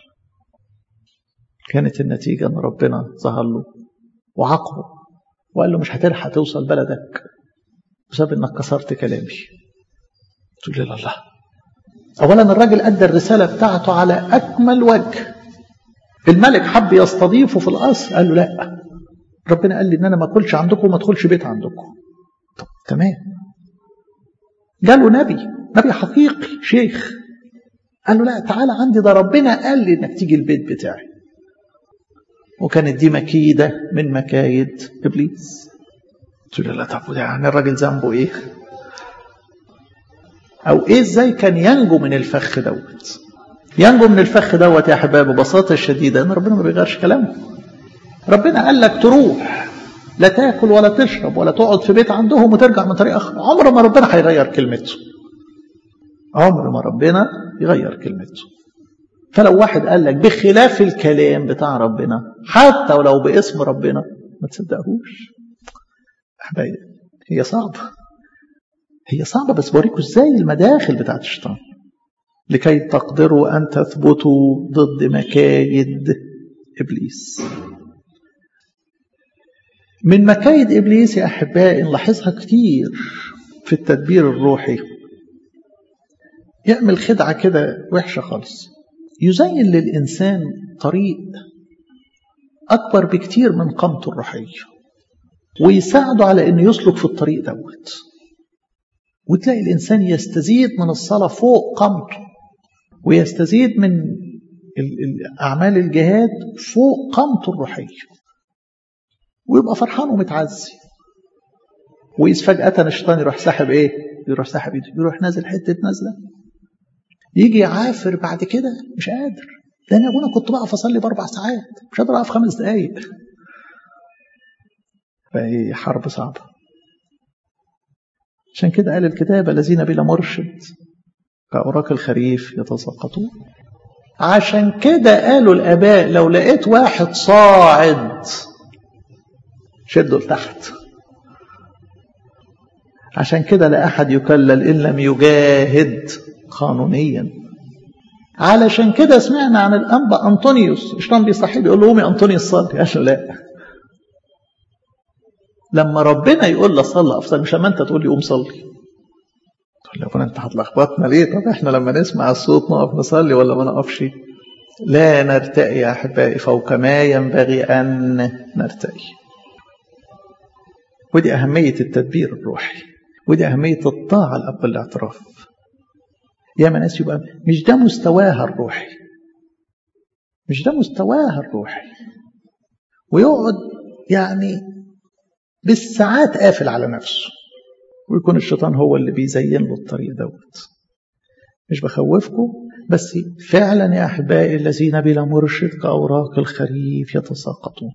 Speaker 1: كانت النتيجة أن ربنا ظهر له وعاقبه وقال له مش هتلحق توصل بلدك بسبب انك كسرت كلامي تقول لي الله اولا الراجل ادى الرساله بتاعته على اكمل وجه الملك حب يستضيفه في القصر قال له لا ربنا قال لي ان انا ما اكلش عندكم وما ادخلش بيت عندكم طب تمام جاله نبي نبي حقيقي شيخ قال له لا تعالى عندي ده ربنا قال لي انك تيجي البيت بتاعي وكانت دي مكيدة من مكايد إبليس تقول لا طب وده يعني الراجل ذنبه إيه أو إيه إزاي كان ينجو من الفخ دوت ينجو من الفخ دوت يا أحباب ببساطة شديدة أن ربنا ما بيغيرش كلامه ربنا قال لك تروح لا تاكل ولا تشرب ولا تقعد في بيت عندهم وترجع من طريق آخر عمر ما ربنا هيغير كلمته عمر ما ربنا يغير كلمته فلو واحد قال لك بخلاف الكلام بتاع ربنا حتى ولو باسم ربنا ما تصدقهوش احبائي هي صعبة هي صعبة بس بوريكم ازاي المداخل بتاعت الشيطان لكي تقدروا أن تثبتوا ضد مكايد إبليس من مكايد إبليس يا أحبائي نلاحظها كتير في التدبير الروحي يعمل خدعة كده وحشة خالص يزين للإنسان طريق أكبر بكتير من قامته الروحية ويساعده على أنه يسلك في الطريق دوت وتلاقي الإنسان يستزيد من الصلاة فوق قامته ويستزيد من أعمال الجهاد فوق قامته الروحية ويبقى فرحان ومتعزي وإذ فجأة الشيطان يروح ساحب إيه؟ يروح ساحب إيده يروح نازل حتة نازلة يجي يعافر بعد كده مش قادر ده انا ابونا كنت بقف اصلي باربع ساعات مش قادر اقف خمس دقايق فهي حرب صعبة عشان كده قال الكتاب الذين بلا مرشد كأوراق الخريف يتساقطون عشان كده قالوا الآباء لو لقيت واحد صاعد شده لتحت عشان كده لا أحد يكلل إن لم يجاهد قانونيا علشان كده سمعنا عن الأنبا أنطونيوس الشيطان بيصحيه بيقول له قومي أنطونيوس صلي قال له لا لما ربنا يقول له صلي أفضل مش لما أنت تقول لي قوم صلي تقول لي يا أنت هتلخبطنا ليه طب احنا لما نسمع الصوت نقف نصلي ولا ما نقفش لا نرتقي يا أحبائي فوق ما ينبغي أن نرتقي ودي أهمية التدبير الروحي ودي أهمية الطاعة لأب الاعتراف ياما ناس يبقى مش ده مستواها الروحي مش ده مستواها الروحي ويقعد يعني بالساعات قافل على نفسه ويكون الشيطان هو اللي بيزين له الطريق دوت مش بخوفكم بس فعلا يا احبائي الذين بلا مرشد كاوراق الخريف يتساقطون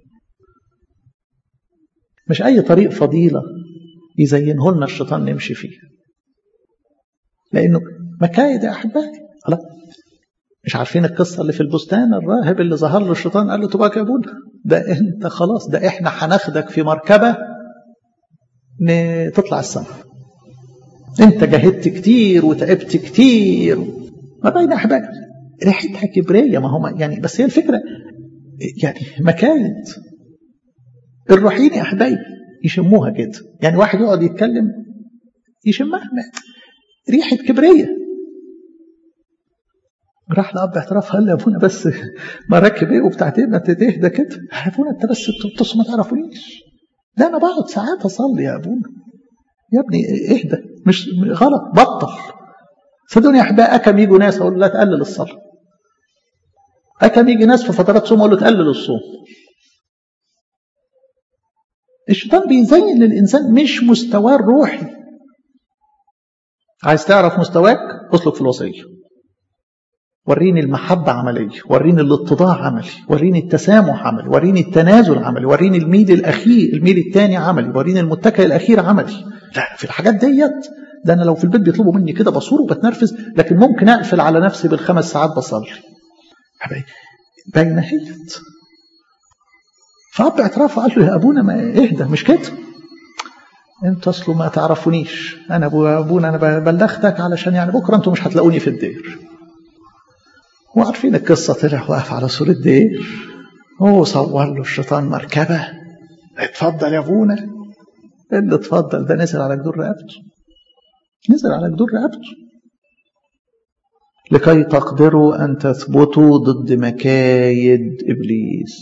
Speaker 1: مش اي طريق فضيله يزينه لنا الشيطان نمشي فيه لانه مكايد يا احبائي لا مش عارفين القصة اللي في البستان الراهب اللي ظهر له الشيطان قال له طباك يا ابونا ده انت خلاص ده احنا هناخدك في مركبة تطلع السماء انت جاهدت كتير وتعبت كتير ما بين احباب ريحتها كبرية ما هو يعني بس هي الفكرة يعني مكايد الروحيين يا احبابي يشموها كده يعني واحد يقعد يتكلم يشمها ريحة كبرية راح لأب اعتراف قال لي يا ابونا بس مراكب ايه وبتاعت ايه ما تهدى كده يا ابونا انت بس بتص ما تعرفونيش ده انا بقعد ساعات اصلي يا ابونا يا ابني اهدى مش غلط بطل صدقوني يا احبائي اكم يجوا ناس اقول لا تقلل الصلاه اكم يجي ناس في فترات صوم اقول له تقلل الصوم الشيطان بيزين للانسان مش مستواه الروحي عايز تعرف مستواك اسلك في الوصيه وريني المحبة عملية وريني الاتضاع عملي وريني التسامح عملي وريني التنازل عملي وريني الميل الأخير الميل الثاني عملي وريني المتكئ الأخير عملي لا في الحاجات ديت ده أنا لو في البيت بيطلبوا مني كده بصور وبتنرفز لكن ممكن أقفل على نفسي بالخمس ساعات بصلي باينة هيت فأب اعترافه قال له يا أبونا ما اهدى مش كده انتوا اصله ما تعرفونيش انا ابونا انا بلغتك علشان يعني بكره انتوا مش هتلاقوني في الدير وعارفين القصة طلع واقف على سور الدير هو صور له الشيطان مركبة اتفضل يا ابونا اللي اتفضل ده نزل على جدور رقبته نزل على جدور رقبته لكي تقدروا أن تثبتوا ضد مكايد إبليس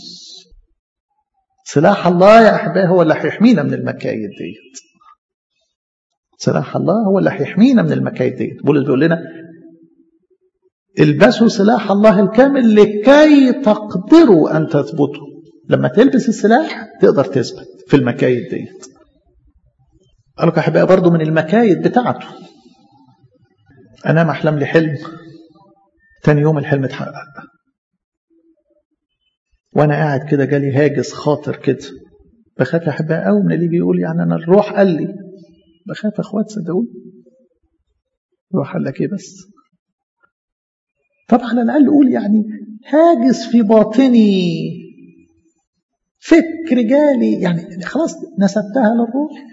Speaker 1: سلاح الله يا أحبائي هو اللي هيحمينا من المكايد ديت سلاح الله هو اللي هيحمينا من المكايد ديت بولس بيقول لنا البسوا سلاح الله الكامل لكي تقدروا أن تثبتوا لما تلبس السلاح تقدر تثبت في المكايد ديت قال لك أحبائي برضه من المكايد بتاعته أنام أحلم لي حلم تاني يوم الحلم اتحقق وأنا قاعد كده جالي هاجس خاطر كده بخاف يا أحبائي قوي من اللي يجي يقول يعني أنا الروح قال لي بخاف يا أخوات صدقوني الروح قال لك إيه بس طب على الأقل قول يعني هاجس في باطني فكر جالي يعني خلاص نسبتها للروح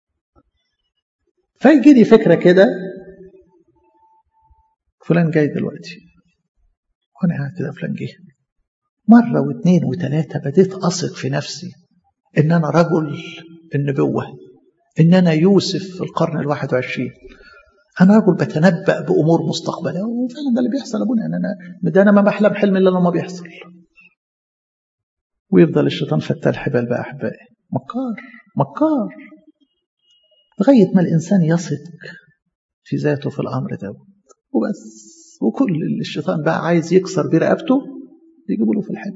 Speaker 1: فيجي لي فكرة كده فلان جاي دلوقتي وانا قاعد كده فلان جه مرة واثنين وثلاثة بديت أثق في نفسي إن أنا رجل النبوة إن أنا يوسف في القرن الواحد وعشرين أنا رجل بتنبأ بأمور مستقبلية وفعلا ده اللي بيحصل أبونا أنا أنا ده أنا ما بحلم حلم إلا لما بيحصل ويفضل الشيطان فتال حبال بقى أحبائي مكار مكار لغاية ما الإنسان يثق في ذاته في الأمر ده وبس وكل اللي الشيطان بقى عايز يكسر برقبته يجيبوا له في الحلم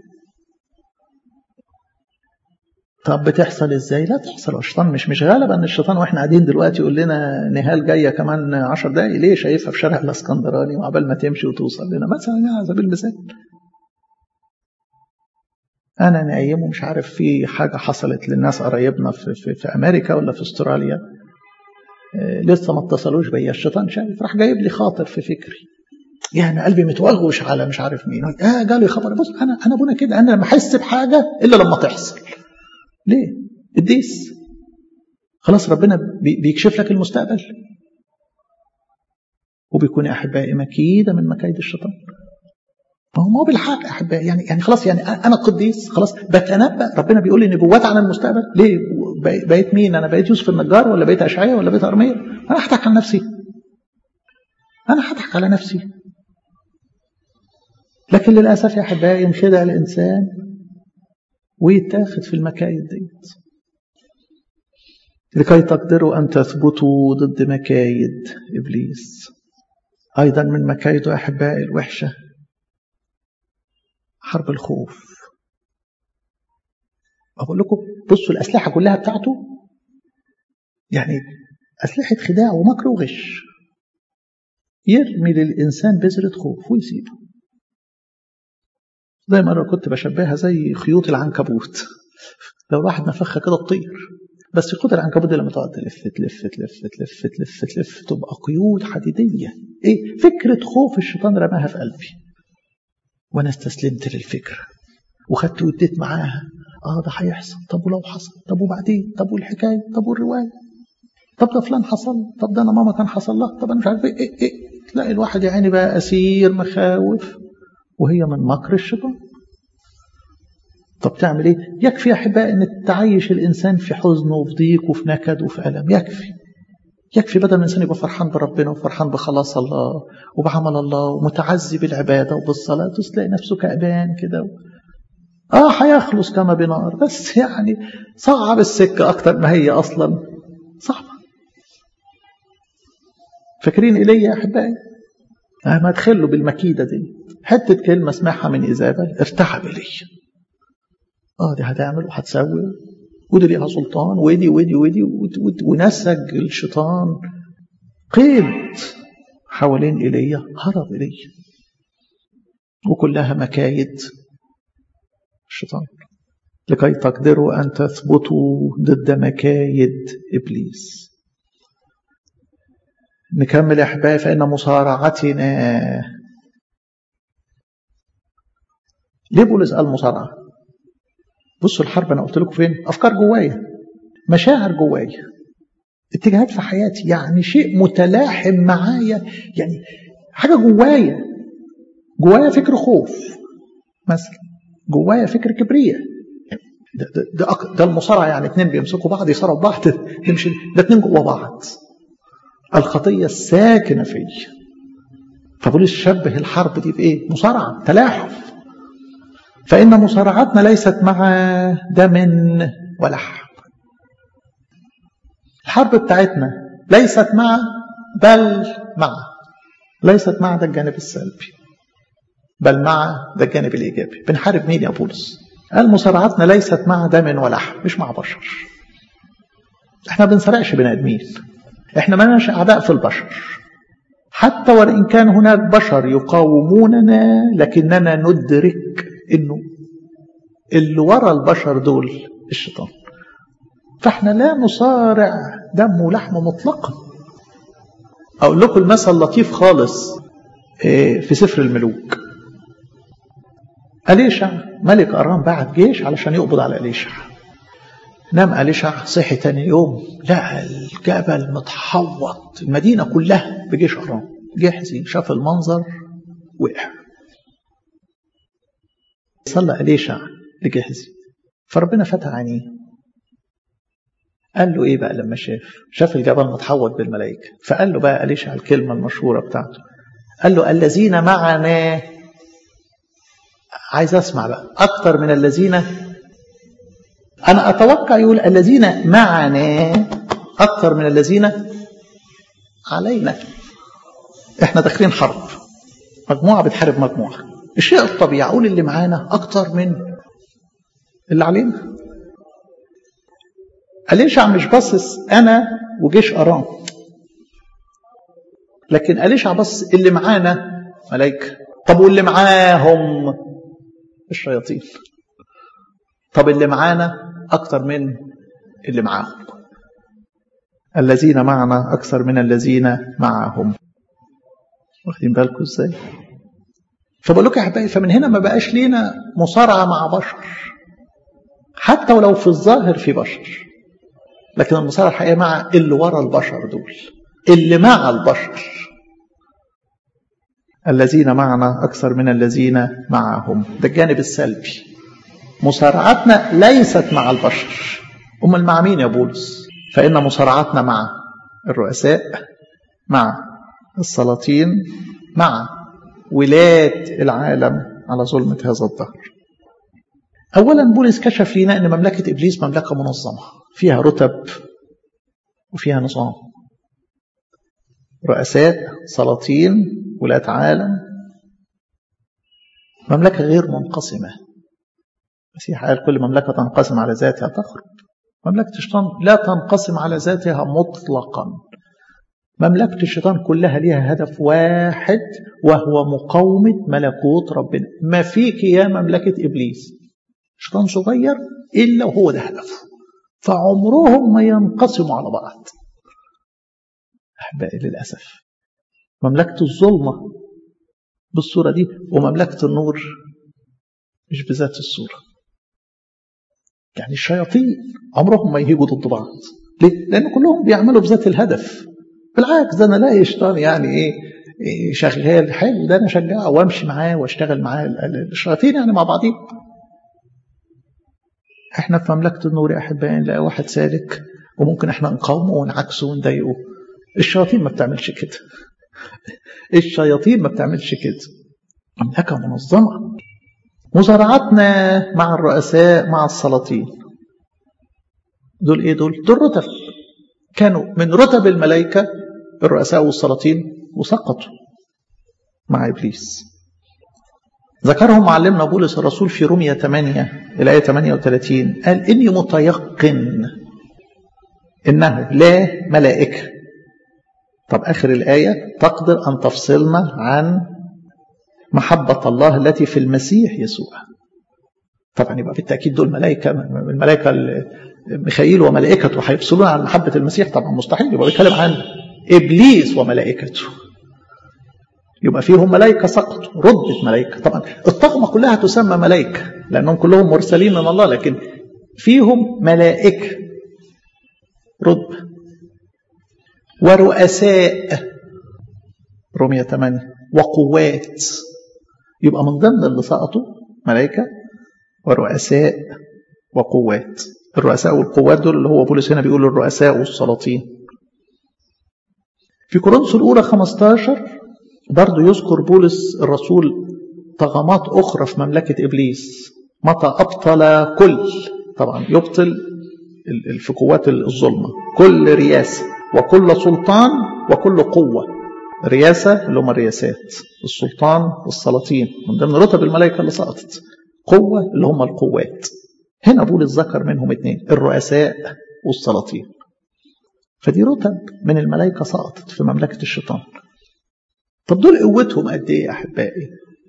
Speaker 1: طب بتحصل ازاي؟ لا تحصل الشيطان مش مش غالب ان الشيطان واحنا قاعدين دلوقتي يقول لنا نهال جايه كمان 10 دقائق ليه شايفها في شارع الاسكندراني وعبال ما تمشي وتوصل لنا مثلا على سبيل المثال انا نايمه مش عارف في حاجه حصلت للناس قرايبنا في, في, في امريكا ولا في استراليا لسه ما اتصلوش بيا الشيطان شايف راح جايب لي خاطر في فكري يعني قلبي متوغوش على مش عارف مين اه جالي خبر بص انا انا ابونا كده انا ما احس بحاجه الا لما تحصل ليه الديس خلاص ربنا بيكشف لك المستقبل وبيكون يا احبائي مكيده من مكايد الشيطان ما هو ما هو بالحق احبائي يعني يعني خلاص يعني انا قديس خلاص بتنبأ ربنا بيقول لي نبوات عن المستقبل ليه بقيت مين انا بقيت يوسف النجار ولا بقيت اشعياء ولا بقيت ارميا انا هضحك على نفسي انا هضحك على نفسي لكن للاسف يا احبائي ينخدع الانسان ويتاخد في المكايد ديت لكي تقدروا ان تثبتوا ضد مكايد ابليس ايضا من مكايده احبائي الوحشه حرب الخوف أقول لكم بصوا الأسلحة كلها بتاعته يعني أسلحة خداع ومكر وغش يرمي للإنسان بذرة خوف ويسيبه زي مرة كنت بشبهها زي خيوط العنكبوت لو الواحد نفخها كده تطير بس خيوط العنكبوت دي لما تقعد تلف تلف تلف تلف تلف تلف تبقى قيود حديدية ايه فكرة خوف الشيطان رماها في قلبي وانا استسلمت للفكره وخدت واديت معاها اه ده هيحصل طب ولو حصل طب وبعدين طب والحكايه طب والروايه طب ده فلان حصل طب ده انا ماما كان حصل لها طب انا مش عارف ايه ايه, إيه. تلاقي الواحد يا عيني بقى اسير مخاوف وهي من مكر الشيطان طب تعمل ايه يكفي يا احبائي ان تعيش الانسان في حزن وفي ضيق وفي نكد وفي الم يكفي يكفي بدل الانسان يبقى فرحان بربنا وفرحان بخلاص الله وبعمل الله ومتعزي بالعباده وبالصلاه تلاقي نفسه كأبان كده اه هيخلص كما بنار بس يعني صعب السكه اكتر ما هي اصلا صعبه فاكرين ايليا يا احبائي آه ما ادخله بالمكيده دي حته كلمه سمعها من ايزابل ارتحب ايليا اه دي هتعمل وهتسوي ودي ليها سلطان ودي ودي ودي ونسج الشيطان قيد حوالين ايليا هرب ايليا وكلها مكايد الشيطان لكي تقدروا أن تثبتوا ضد مكايد إبليس نكمل يا أحبائي فإن مصارعتنا ليه بولس قال مصارعة؟ بصوا الحرب أنا قلت لكم فين؟ أفكار جوايا مشاعر جوايا اتجاهات في حياتي يعني شيء متلاحم معايا يعني حاجة جوايا جوايا فكر خوف مثلا جوايا فكر كبرية ده, ده, ده, ده المصارعة يعني اتنين بيمسكوا بعض يصارعوا بعض تمشي ده اتنين جوا بعض الخطية الساكنة فيا فبولس شبه الحرب دي بإيه؟ مصارعة تلاحم فإن مصارعتنا ليست مع دم ولحم الحرب بتاعتنا ليست مع بل مع ليست مع ده الجانب السلبي بل مع ده الجانب الإيجابي بنحارب مين يا بولس قال مصارعتنا ليست مع دم ولحم مش مع بشر احنا بنصارعش بني ادمين احنا مالناش اعداء في البشر حتى وان كان هناك بشر يقاوموننا لكننا ندرك انه اللي ورا البشر دول الشيطان فاحنا لا نصارع دم ولحم مطلقا اقول لكم المثل لطيف خالص في سفر الملوك أليشع ملك أرام بعت جيش علشان يقبض على أليشع نام أليشع صحي تاني يوم لقى الجبل متحوط المدينة كلها بجيش أرام جحزي شاف المنظر وقع صلى أليشع لجحزي فربنا فتح عينيه قال له ايه بقى لما شاف شاف الجبل متحوط بالملائكه فقال له بقى أليشع الكلمه المشهوره بتاعته قال له الذين معنا عايز اسمع بقى اكتر من الذين انا اتوقع يقول الذين معنا اكتر من الذين علينا احنا داخلين حرب مجموعه بتحارب مجموعه الشيء الطبيعي اقول اللي معانا اكتر من اللي علينا أليشع مش باصص انا وجيش ارام لكن أليشع بص اللي معانا ملائكه طب واللي معاهم الشياطين طب اللي معانا أكثر من اللي معاهم الذين معنا أكثر من الذين معهم واخدين بالكم ازاي فبقول لكم يا حبايبي فمن هنا ما بقاش لينا مصارعة مع بشر حتى ولو في الظاهر في بشر لكن المصارعة الحقيقية مع اللي ورا البشر دول اللي مع البشر الذين معنا أكثر من الذين معهم ده الجانب السلبي مصارعتنا ليست مع البشر أمال مع مين يا بولس فإن مصارعتنا مع الرؤساء مع السلاطين مع ولاة العالم على ظلمة هذا الدهر أولا بولس كشف لنا أن مملكة إبليس مملكة منظمة فيها رتب وفيها نظام رؤساء سلاطين ولاة عالم مملكة غير منقسمة المسيح قال كل مملكة تنقسم على ذاتها تخرب مملكة الشيطان لا تنقسم على ذاتها مطلقا مملكة الشيطان كلها ليها هدف واحد وهو مقاومة ملكوت ربنا ما فيك يا مملكة إبليس شيطان صغير إلا وهو ده هدفه فعمرهم ما ينقسموا على بعض أحبائي للأسف مملكة الظلمة بالصورة دي ومملكة النور مش بذات الصورة يعني الشياطين عمرهم ما يهيجوا ضد بعض ليه؟ لأن كلهم بيعملوا بذات الهدف بالعكس ده أنا الاقي شيطان يعني إيه, إيه شغال حلو ده أنا أشجعه وأمشي معاه وأشتغل معاه الشياطين يعني مع بعضين احنا في مملكة النور يا أحبائي نلاقي واحد سالك وممكن احنا نقاومه ونعكسه ونضايقه الشياطين ما بتعملش كده الشياطين ما بتعملش كده مملكة منظمة مزارعاتنا مع الرؤساء مع السلاطين دول ايه دول دول رتب كانوا من رتب الملائكة الرؤساء والسلاطين وسقطوا مع إبليس ذكرهم معلمنا بولس الرسول في رومية 8 الآية 38 قال إني متيقن إنه لا ملائكة طب آخر الآية تقدر أن تفصلنا عن محبة الله التي في المسيح يسوع طبعا يبقى بالتأكيد دول ملائكة الملائكة ميخائيل وملائكته هيفصلون عن محبة المسيح طبعا مستحيل يبقى بيتكلم عن إبليس وملائكته يبقى فيهم ملائكة سقطوا ردت ملائكة طبعا الطغمة كلها تسمى ملائكة لأنهم كلهم مرسلين من الله لكن فيهم ملائكة رتبة ورؤساء رومية 8 وقوات يبقى من ضمن اللي سقطوا ملائكة ورؤساء وقوات الرؤساء والقوات دول اللي هو بولس هنا بيقول الرؤساء والسلاطين في كورنثوس الأولى 15 برضه يذكر بولس الرسول طغمات أخرى في مملكة إبليس متى أبطل كل طبعا يبطل في قوات الظلمة كل رياسة وكل سلطان وكل قوة رياسة اللي هم الرياسات السلطان والسلاطين من ضمن رتب الملائكة اللي سقطت قوة اللي هم القوات هنا بولس ذكر منهم اثنين الرؤساء والسلاطين فدي رتب من الملائكة سقطت في مملكة الشيطان طب دول قوتهم قد ايه يا احبائي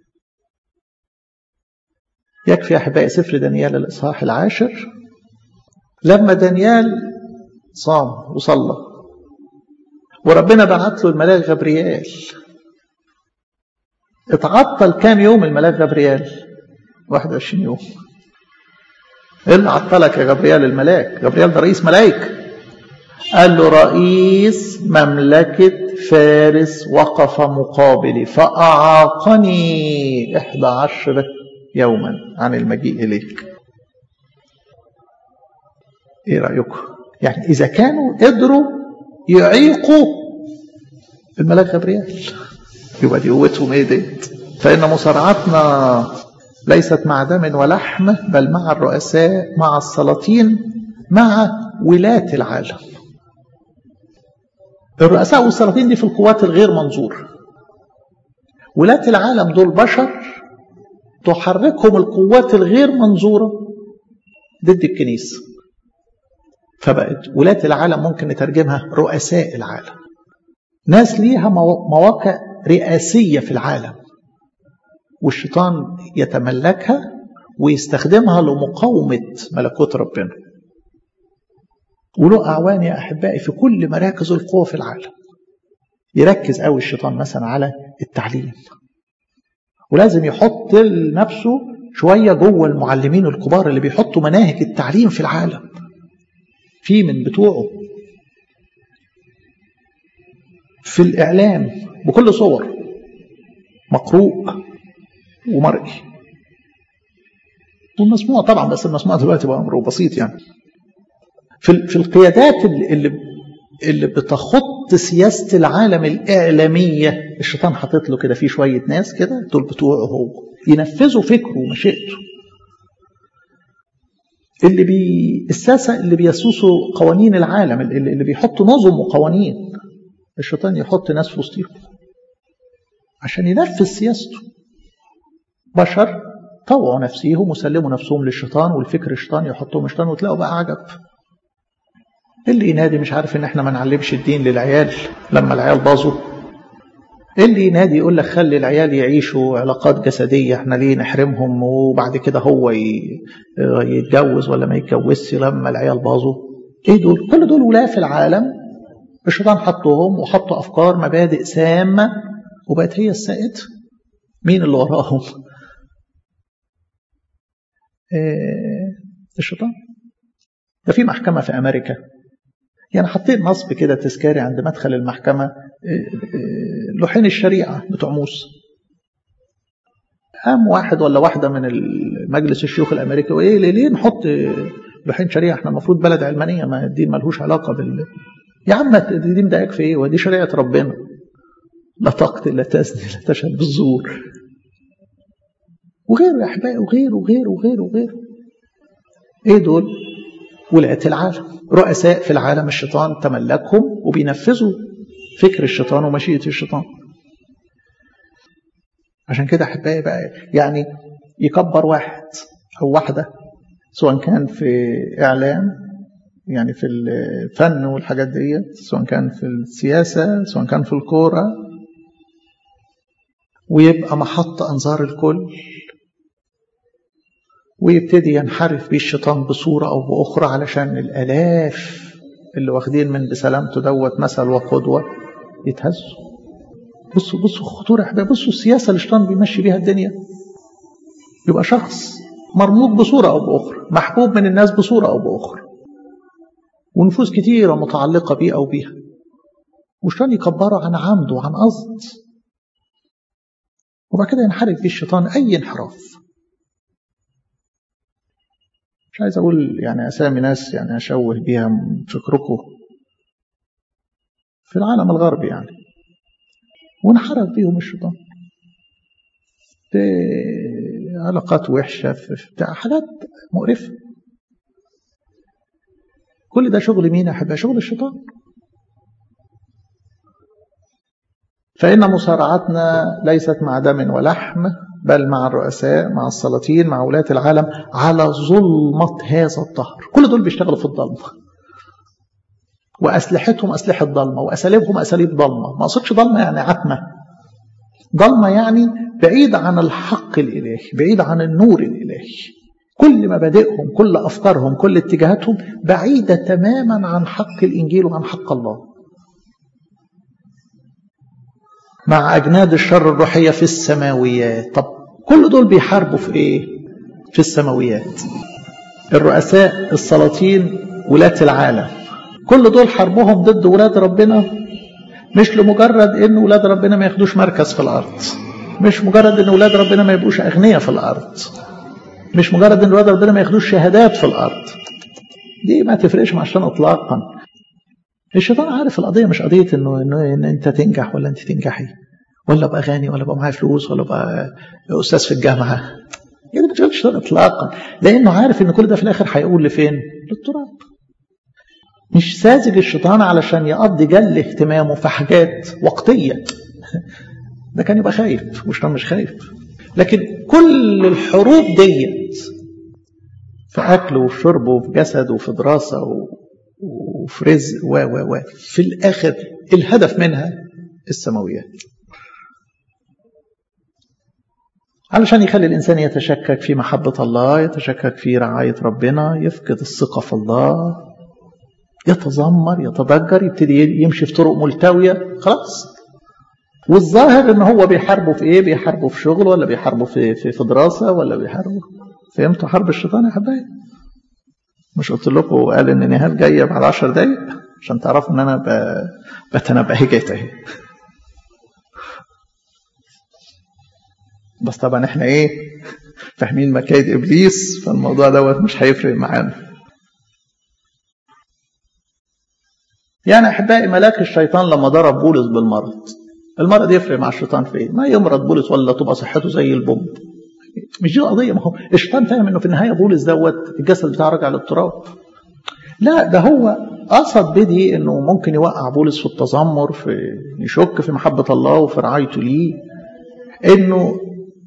Speaker 1: يكفي يا احبائي سفر دانيال الاصحاح العاشر لما دانيال صام وصلى وربنا بعت له الملاك غبريال اتعطل كام يوم الملاك غبريال 21 يوم ايه اللي عطلك يا غبريال الملاك غبريال ده رئيس ملائكه قال له رئيس مملكة فارس وقف مقابلي فأعاقني إحدى عشر يوما عن المجيء إليك إيه رأيكم يعني إذا كانوا قدروا يعيقوا الملاك غبريال يبقى دي قوتهم إيه ديت فإن مصارعتنا ليست مع دم ولحم بل مع الرؤساء مع السلاطين مع ولاة العالم الرؤساء والسلاطين دي في القوات الغير منظور ولاة العالم دول بشر تحركهم القوات الغير منظورة ضد الكنيسة فبقت ولاة العالم ممكن نترجمها رؤساء العالم ناس ليها مواقع رئاسية في العالم والشيطان يتملكها ويستخدمها لمقاومة ملكوت ربنا وله أعوان يا أحبائي في كل مراكز القوة في العالم يركز قوي الشيطان مثلا على التعليم ولازم يحط لنفسه شوية جوه المعلمين الكبار اللي بيحطوا مناهج التعليم في العالم في من بتوعه في الإعلام بكل صور مقروء ومرئي والمسموع طبعا بس المسموع دلوقتي بقى أمره بسيط يعني في في القيادات اللي اللي بتخط سياسه العالم الاعلاميه الشيطان حاطط له كده في شويه ناس كده دول بتوعه هو ينفذوا فكره ومشيئته اللي بي الساسه اللي بيسوسوا قوانين العالم اللي, اللي بيحطوا نظم وقوانين الشيطان يحط ناس في وسطهم عشان ينفذ سياسته بشر طوعوا نفسيهم وسلموا نفسهم للشيطان والفكر الشيطان يحطهم الشيطان وتلاقوا بقى عجب اللي ينادي مش عارف ان احنا ما نعلمش الدين للعيال لما العيال باظوا اللي ينادي يقول لك خلي العيال يعيشوا علاقات جسدية احنا ليه نحرمهم وبعد كده هو يتجوز ولا ما يتجوزش لما العيال باظوا ايه دول كل دول ولاة في العالم الشيطان حطهم وحطوا افكار مبادئ سامة وبقت هي السائد مين اللي وراهم آه الشيطان ده في محكمة في أمريكا يعني حطيت نصب كده تذكاري عند مدخل المحكمة لوحين الشريعة بتوع موسى قام واحد ولا واحدة من مجلس الشيوخ الأمريكي وإيه ليه, ليه نحط لوحين شريعة احنا المفروض بلد علمانية ما الدين ملهوش علاقة بال يا عم دي مضايقك في ايه ودي شريعة ربنا لا تقتل لا تزني لا تشهد بالزور وغيره يا احبائي وغيره وغيره وغيره وغيره ايه دول ولاة العالم رؤساء في العالم الشيطان تملكهم وبينفذوا فكر الشيطان ومشيئة الشيطان عشان كده احبائي بقى يعني يكبر واحد او واحده سواء كان في اعلام يعني في الفن والحاجات ديت سواء كان في السياسه سواء كان في الكوره ويبقى محط انظار الكل ويبتدي ينحرف بيه الشيطان بصوره او باخرى علشان الالاف اللي واخدين من بسلامته دوت مثل وقدوه يتهزوا بصوا بصوا خطورة يا حبايبي بصوا السياسة اللي الشيطان بيمشي بيها الدنيا يبقى شخص مرموق بصورة أو بأخرى محبوب من الناس بصورة أو بأخرى ونفوس كتيرة متعلقة بيه أو بيها والشيطان يكبره عن عمد وعن قصد وبعد كده ينحرف بيه الشيطان أي انحراف مش عايز أقول يعني أسامي ناس يعني أشوه بيها فكركم في العالم الغربي يعني وانحرف بيهم الشيطان في علاقات وحشة في بتاع حاجات مقرفة كل ده شغل مين يا شغل الشيطان فإن مصارعتنا ليست مع دم ولحم بل مع الرؤساء مع السلاطين مع ولاة العالم على ظلمة هذا الدهر كل دول بيشتغلوا في الظلمة وأسلحتهم أسلحة ضلمة وأساليبهم أساليب ضلمة ما أقصدش ضلمة يعني عتمة ضلمة يعني بعيد عن الحق الإلهي بعيد عن النور الإلهي كل مبادئهم كل أفكارهم كل اتجاهاتهم بعيدة تماما عن حق الإنجيل وعن حق الله مع أجناد الشر الروحية في السماويات طب كل دول بيحاربوا في إيه؟ في السماويات الرؤساء السلاطين ولاة العالم كل دول حربهم ضد ولاد ربنا مش لمجرد ان ولاد ربنا ما ياخدوش مركز في الارض مش مجرد ان ولاد ربنا ما يبقوش اغنياء في الارض مش مجرد ان ولاد ربنا ما ياخدوش شهادات في الارض دي ما تفرقش مع الشيطان اطلاقا الشيطان عارف القضيه مش قضيه انه انه ان انت تنجح ولا انت تنجحي ولا ابقى غني ولا ابقى معايا فلوس ولا ابقى استاذ في الجامعه يعني ما تشغلش الشيطان اطلاقا لانه عارف ان كل ده في الاخر هيقول لفين؟ للتراب مش ساذج الشيطان علشان يقضي جل اهتمامه في حاجات وقتية ده كان يبقى خايف والشيطان مش خايف لكن كل الحروب ديت في أكله وفي شربه وفي جسده وفي دراسة وفي رزق و و و في الآخر الهدف منها السماويات علشان يخلي الإنسان يتشكك في محبة الله يتشكك في رعاية ربنا يفقد الثقة في الله يتذمر يتضجر يبتدي يمشي في طرق ملتوية خلاص والظاهر ان هو بيحاربه في ايه بيحاربه في شغل ولا بيحاربه في في, في دراسة ولا بيحاربه فهمتوا حرب الشيطان يا حبايبي مش قلت لكم قال ان نهال جايه بعد 10 دقايق عشان تعرفوا ان انا بتنبأ هي جايه اهي بس طبعا احنا ايه فاهمين مكايد ابليس فالموضوع دوت مش هيفرق معانا يعني احبائي ملاك الشيطان لما ضرب بولس بالمرض المرض يفرق مع الشيطان في ايه؟ ما يمرض بولس ولا تبقى صحته زي البومب مش دي القضيه ما هو الشيطان فاهم انه في النهايه بولس دوت الجسد بتاعه راجع للتراب لا ده هو قصد بدي انه ممكن يوقع بولس في التذمر في يشك في محبه الله وفي رعايته ليه انه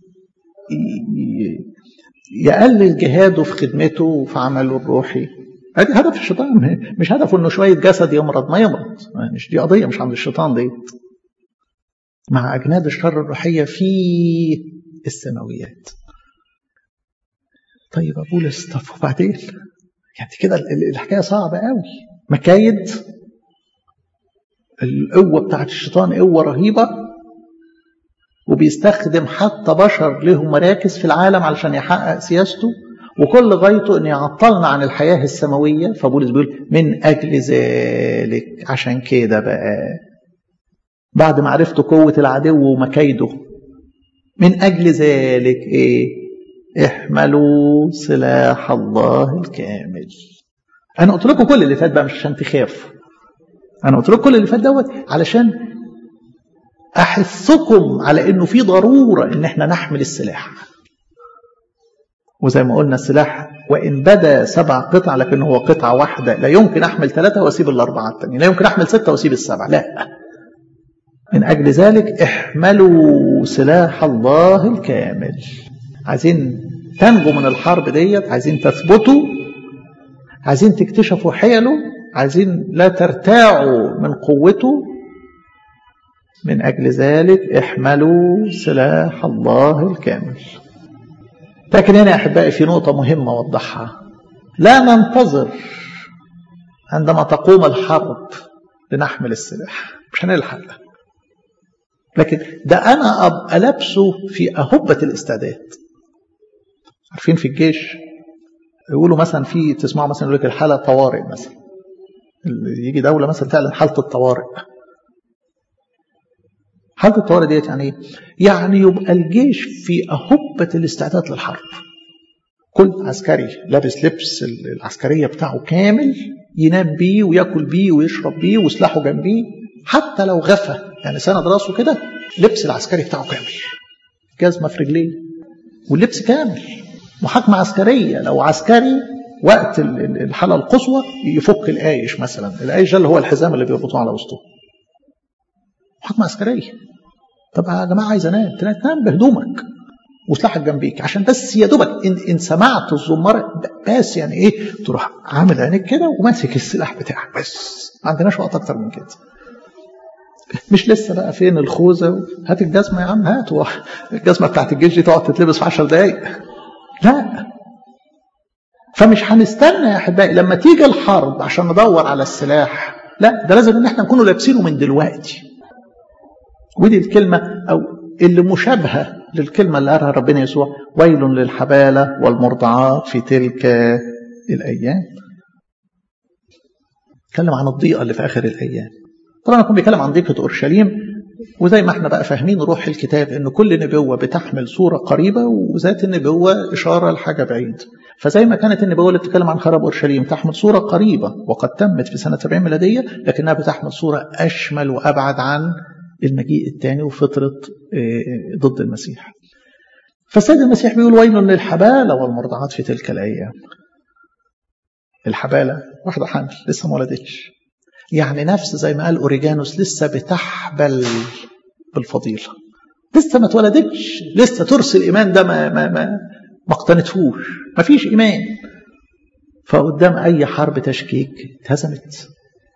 Speaker 1: يقلل جهاده في خدمته وفي عمله الروحي ادي هدف الشيطان مش هدفه انه شويه جسد يمرض ما يمرض مش دي قضيه مش عند الشيطان دي مع اجناد الشر الروحيه في السماويات طيب يا بولس طب وبعدين يعني كده الحكايه صعبه قوي مكايد القوه بتاعت الشيطان قوه رهيبه وبيستخدم حتى بشر لهم مراكز في العالم علشان يحقق سياسته وكل غايته ان يعطلنا عن الحياه السماويه فبولس بيقول من اجل ذلك عشان كده بقى بعد ما عرفتوا قوه العدو ومكايده من اجل ذلك ايه احملوا سلاح الله الكامل انا قلت لكم كل اللي فات بقى مش عشان تخافوا انا قلت لكم كل اللي فات دوت علشان احثكم على انه في ضروره ان احنا نحمل السلاح وزي ما قلنا السلاح وان بدا سبع قطع لكن هو قطعه واحده لا يمكن احمل ثلاثه واسيب الاربعه الثانيه لا يمكن احمل سته واسيب السبعه لا من اجل ذلك احملوا سلاح الله الكامل عايزين تنجوا من الحرب ديت عايزين تثبتوا عايزين تكتشفوا حيله عايزين لا ترتاعوا من قوته من أجل ذلك احملوا سلاح الله الكامل لكن هنا يا أحبائي في نقطة مهمة أوضحها لا ننتظر عندما تقوم الحرب لنحمل السلاح مش هنلحق لكن ده أنا أبقى لابسه في أهبة الاستعداد عارفين في الجيش يقولوا مثلا في تسمعوا مثلا يقول لك الحالة طوارئ مثلا يجي دولة مثلا تعلن حالة الطوارئ حالة الطوارئ ديت يعني ايه؟ يعني يبقى الجيش في أهبة الاستعداد للحرب كل عسكري لابس لبس العسكرية بتاعه كامل ينام بيه وياكل بيه ويشرب بيه وسلاحه جنبيه حتى لو غفى يعني سند راسه كده لبس العسكري بتاعه كامل جزمة في رجليه واللبس كامل محاكمة عسكرية لو عسكري وقت الحالة القصوى يفك القايش مثلا القايش ده اللي هو الحزام اللي بيربطوه على وسطه محاكمة عسكرية طب يا جماعة عايز انام تنام بهدومك وسلاحك جنبيك عشان بس يا دوبك إن, ان سمعت الزمار بس يعني ايه تروح عامل عينيك كده وماسك السلاح بتاعك بس ما عندناش وقت اكتر من كده مش لسه بقى فين الخوذه هات الجزمه يا عم هات الجزمه بتاعت الجيش دي تقعد تتلبس في 10 دقايق لا فمش هنستنى يا احبائي لما تيجي الحرب عشان ندور على السلاح لا ده لازم ان احنا نكونوا لابسينه من دلوقتي ودي الكلمه او اللي مشابهه للكلمه اللي قالها ربنا يسوع ويل للحباله والمرضعات في تلك الايام اتكلم عن الضيقه اللي في اخر الايام طبعا يكون بيتكلم عن ضيقه اورشليم وزي ما احنا بقى فاهمين روح الكتاب ان كل نبوه بتحمل صوره قريبه وذات النبوه اشاره لحاجه بعيد فزي ما كانت النبوه اللي بتتكلم عن خراب اورشليم تحمل صوره قريبه وقد تمت في سنه 70 ميلاديه لكنها بتحمل صوره اشمل وابعد عن المجيء الثاني وفتره ضد المسيح فالسيد المسيح بيقول ويل للحباله والمرضعات في تلك الايام الحباله واحده حامل لسه ما ولدتش يعني نفس زي ما قال اوريجانوس لسه بتحبل بالفضيله لسه ما اتولدتش لسه ترس الايمان ده ما ما ما ما اقتنتهوش ما فيش ايمان فقدام اي حرب تشكيك اتهزمت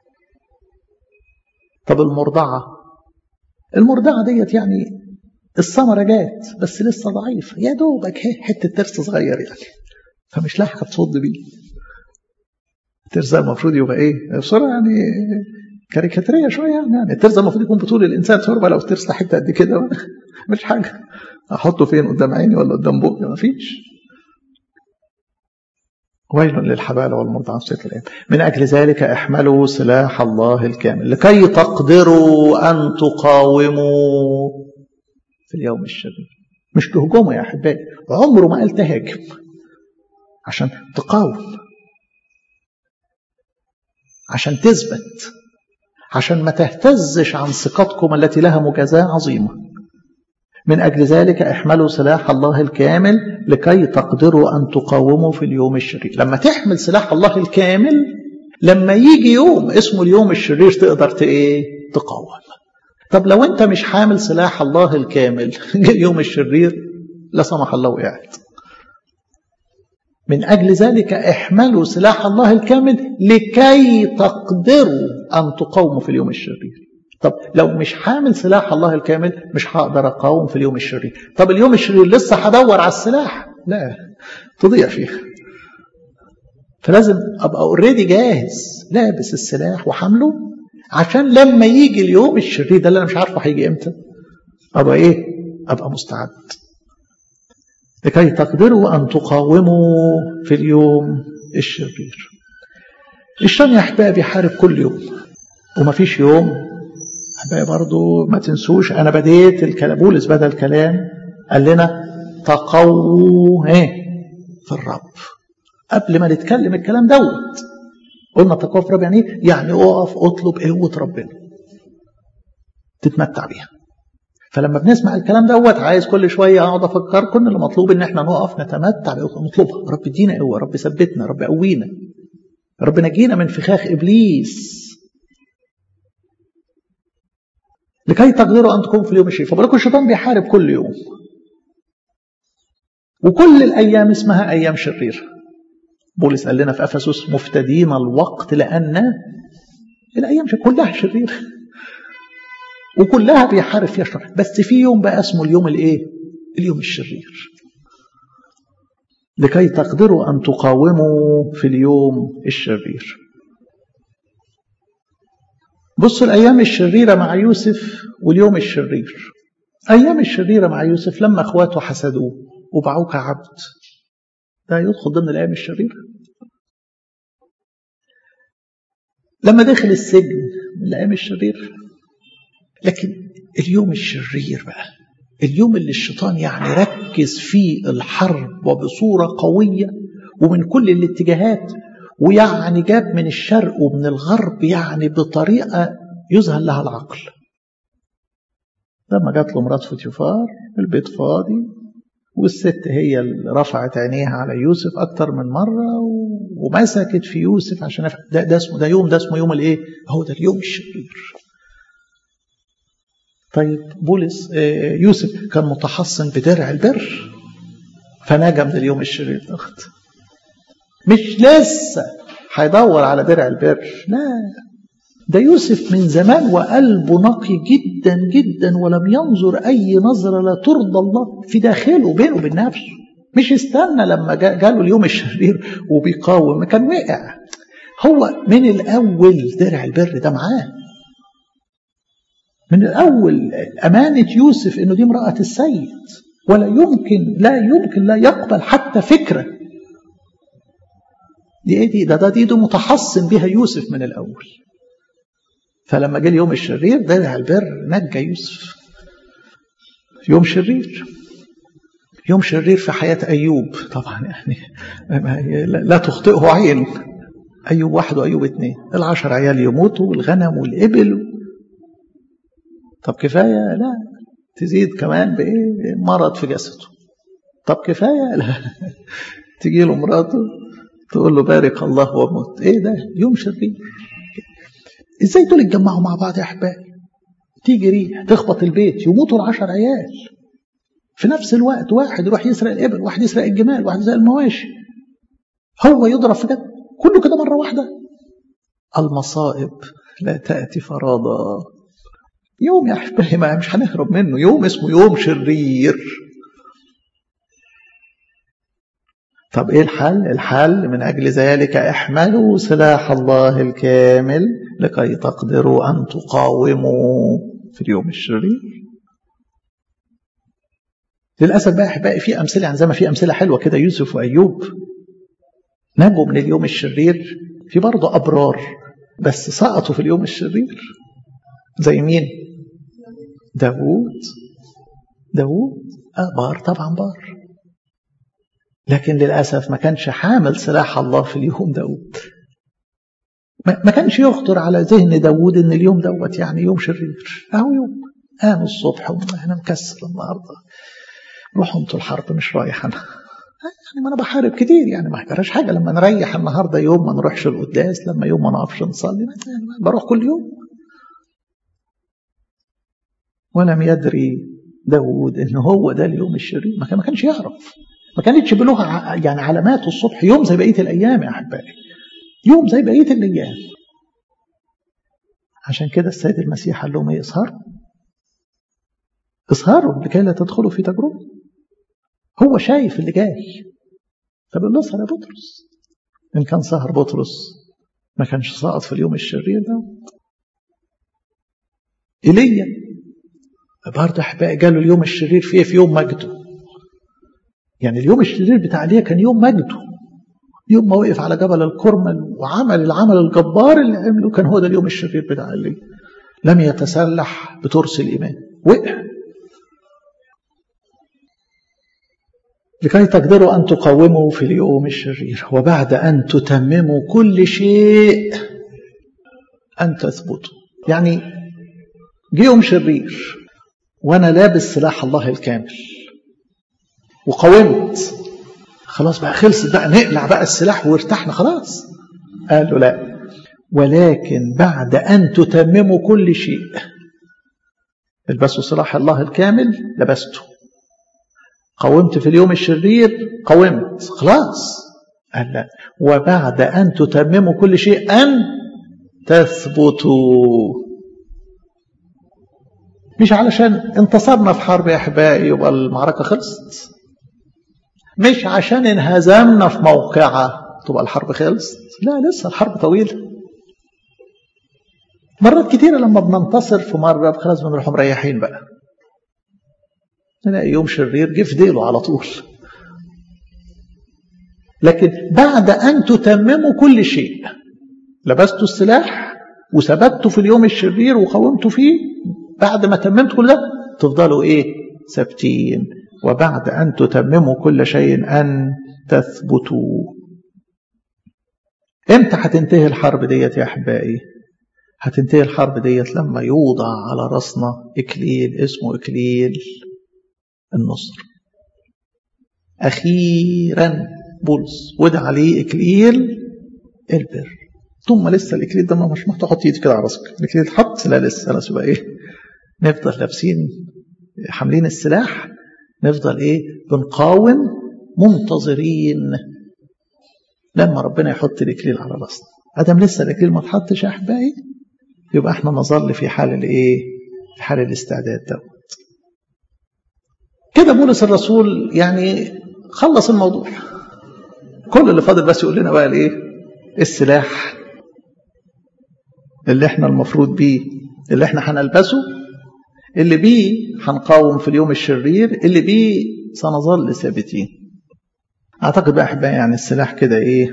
Speaker 1: طب المرضعه المرضعه ديت يعني الثمره جات بس لسه ضعيفه يا دوبك هي حته ترس صغير يعني فمش لاحقه تصد بيه الترس ده المفروض يبقى ايه بصوره يعني كاريكاتيريه شويه يعني, يعني الترس المفروض يكون بطول الانسان تربه لو الترس ده حته قد كده مش حاجه احطه فين قدام عيني ولا قدام بقي ما فيش ويل للحبال والمرضعات في الأيام من أجل ذلك احملوا سلاح الله الكامل لكي تقدروا أن تقاوموا في اليوم الشرير مش تهجموا يا أحبائي عمره ما قال تهاجم عشان تقاوم عشان تثبت عشان ما تهتزش عن ثقتكم التي لها مجازاة عظيمة من أجل ذلك احملوا سلاح الله الكامل لكي تقدروا أن تقاوموا في اليوم الشرير لما تحمل سلاح الله الكامل لما يجي يوم اسمه اليوم الشرير تقدر ايه تقاوم طب لو انت مش حامل سلاح الله الكامل جه اليوم الشرير لا سمح الله وقعت من أجل ذلك احملوا سلاح الله الكامل لكي تقدروا أن تقاوموا في اليوم الشرير طب لو مش حامل سلاح الله الكامل مش هقدر أقاوم في اليوم الشرير طب اليوم الشرير لسه هدور على السلاح لا تضيع فيه فلازم أبقى اوريدي جاهز لابس السلاح وحامله عشان لما يجي اليوم الشرير ده اللي أنا مش عارفه هيجي إمتى أبقى إيه أبقى مستعد لكي تقدروا أن تقاوموا في اليوم الشرير الشيطان يا أحبابي بيحارب كل يوم وما فيش يوم أحبابي برضو ما تنسوش أنا بديت الكلام بولس بدأ الكلام قال لنا تقووا ايه في الرب قبل ما نتكلم الكلام دوت قلنا تقوى في الرب يعني ايه؟ يعني اقف اطلب قوة ربنا تتمتع بيها فلما بنسمع الكلام دوت عايز كل شويه اقعد افكركم ان المطلوب ان احنا نقف نتمتع نطلبها رب ادينا قوه رب ثبتنا رب قوينا رب نجينا من فخاخ ابليس لكي تقدروا ان تكونوا في اليوم الشريف فبالكم الشيطان بيحارب كل يوم وكل الايام اسمها ايام شريره بولس قال لنا في افسس مفتدين الوقت لان الايام كلها شريره وكلها بيحارب فيها الشر بس في يوم بقى اسمه اليوم الايه اليوم الشرير لكي تقدروا ان تقاوموا في اليوم الشرير بصوا الايام الشريره مع يوسف واليوم الشرير ايام الشريره مع يوسف لما اخواته حسدوه وباعوه كعبد ده يدخل ضمن الايام الشريره لما دخل السجن من الايام الشريره لكن اليوم الشرير بقى اليوم اللي الشيطان يعني ركز فيه الحرب وبصورة قوية ومن كل الاتجاهات ويعني جاب من الشرق ومن الغرب يعني بطريقة يذهل لها العقل لما جات له مرات فوتيفار البيت فاضي والست هي اللي رفعت عينيها على يوسف أكتر من مرة ومسكت في يوسف عشان ده, ده اسمه ده يوم ده اسمه يوم الايه؟ هو ده اليوم الشرير طيب بولس يوسف كان متحصن بدرع البر فنجا من اليوم الشرير دوت مش لسه هيدور على درع البر لا ده يوسف من زمان وقلبه نقي جدا جدا ولم ينظر اي نظره لا ترضى الله في داخله بينه وبين نفسه مش استنى لما جاله اليوم الشرير وبيقاوم كان وقع هو من الاول درع البر ده معاه من الأول أمانة يوسف إنه دي امرأة السيد ولا يمكن لا يمكن لا يقبل حتى فكرة دي إيه دي ده ده دي, دي متحصن بها يوسف من الأول فلما جه اليوم الشرير درع البر نجى يوسف يوم شرير يوم شرير في حياة أيوب طبعا يعني لا تخطئه عين أيوب واحد وأيوب اثنين العشر عيال يموتوا والغنم والإبل طب كفاية لا تزيد كمان بإيه مرض في جسده طب كفاية لا تجي له مراته تقول له بارك الله ومت ايه ده يوم شرير ازاي دول يتجمعوا مع بعض يا احبائي تيجي ريح تخبط البيت يموتوا العشر عيال في نفس الوقت واحد يروح يسرق الابل واحد يسرق الجمال واحد يسرق المواشي هو يضرب في كده كله كده مره واحده المصائب لا تاتي فرادى يوم يا احبائي ما مش هنهرب منه يوم اسمه يوم شرير طب ايه الحل الحل من اجل ذلك احملوا سلاح الله الكامل لكي تقدروا ان تقاوموا في اليوم الشرير للاسف بقى احبائي في امثله يعني زي ما في امثله حلوه كده يوسف وايوب نجوا من اليوم الشرير في برضه ابرار بس سقطوا في اليوم الشرير زي مين داوود داوود آه بار طبعا بار لكن للأسف ما كانش حامل سلاح الله في اليوم داود ما كانش يخطر على ذهن داود ان اليوم دوت يعني يوم شرير اهو يوم قام الصبح انا مكسل النهارده روحوا انتوا الحرب مش رايح انا يعني ما انا بحارب كتير يعني ما جراش حاجه لما نريح النهارده يوم ما نروحش القداس لما يوم ما نقفش نصلي بروح كل يوم ولم يدري داود ان هو ده اليوم الشرير ما كانش يعرف ما كانتش بلغة يعني علامات الصبح يوم زي بقية الأيام يا أحبائي يوم زي بقية الأيام عشان كده السيد المسيح قال لهم ايه اسهروا اسهروا لكي لا تدخلوا في تجربة هو شايف اللي جاي فبيقول له اسهر يا بطرس إن كان سهر بطرس ما كانش سقط في اليوم الشرير ده إيليا برضه احبائي جاله اليوم الشرير فيه في يوم مجده يعني اليوم الشرير بتاع ايليا كان يوم مجده يوم ما وقف على جبل الكرمل وعمل العمل الجبار اللي عمله كان هو ده اليوم الشرير بتاع ايليا لم يتسلح بترس الايمان وقع لكي تقدروا أن تقاوموا في اليوم الشرير وبعد أن تتمموا كل شيء أن تثبتوا يعني جه يوم شرير وأنا لابس سلاح الله الكامل وقاومت خلاص بقى خلصت بقى نقلع بقى السلاح وارتحنا خلاص قال له لا ولكن بعد أن تتمموا كل شيء البسوا سلاح الله الكامل لبسته قومت في اليوم الشرير قومت خلاص قال لا وبعد أن تتمموا كل شيء أن تثبتوا مش علشان انتصرنا في حرب يا أحبائي يبقى المعركة خلصت مش عشان انهزمنا في موقعة تبقى الحرب خلصت لا لسه الحرب طويلة مرات كتيرة لما بننتصر في مرة خلاص بنروح مريحين بقى نلاقي يوم شرير جه في ديله على طول لكن بعد أن تتمموا كل شيء لبستوا السلاح وثبتوا في اليوم الشرير وقاومتوا فيه بعد ما تممت كل ده تفضلوا ايه ثابتين وبعد أن تتمموا كل شيء أن تثبتوا امتى هتنتهي الحرب ديت يا أحبائي هتنتهي الحرب ديت لما يوضع على راسنا إكليل اسمه إكليل النصر أخيرا بولس وضع عليه إكليل البر ثم لسه الإكليل ده مش محتاج تحط ايدك كده على راسك الإكليل اتحط لا لسه لسه بقى إيه نفضل لابسين حاملين السلاح نفضل إيه بنقاوم منتظرين لما ربنا يحط الإكليل على راسنا ادم لسه الإكليل ما اتحطش يا أحبائي يبقى احنا نظل في حال الإيه في حال الاستعداد دوت كده بولس الرسول يعني خلص الموضوع كل اللي فاضل بس يقول لنا بقى الايه السلاح اللي احنا المفروض بيه اللي احنا هنلبسه اللي بيه هنقاوم في اليوم الشرير اللي بيه سنظل ثابتين اعتقد بقى احبائي يعني السلاح كده ايه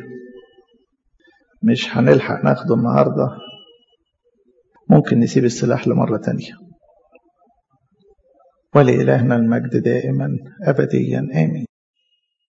Speaker 1: مش هنلحق ناخده النهارده ممكن نسيب السلاح لمره تانيه ولإلهنا المجد دائما أبديا آمين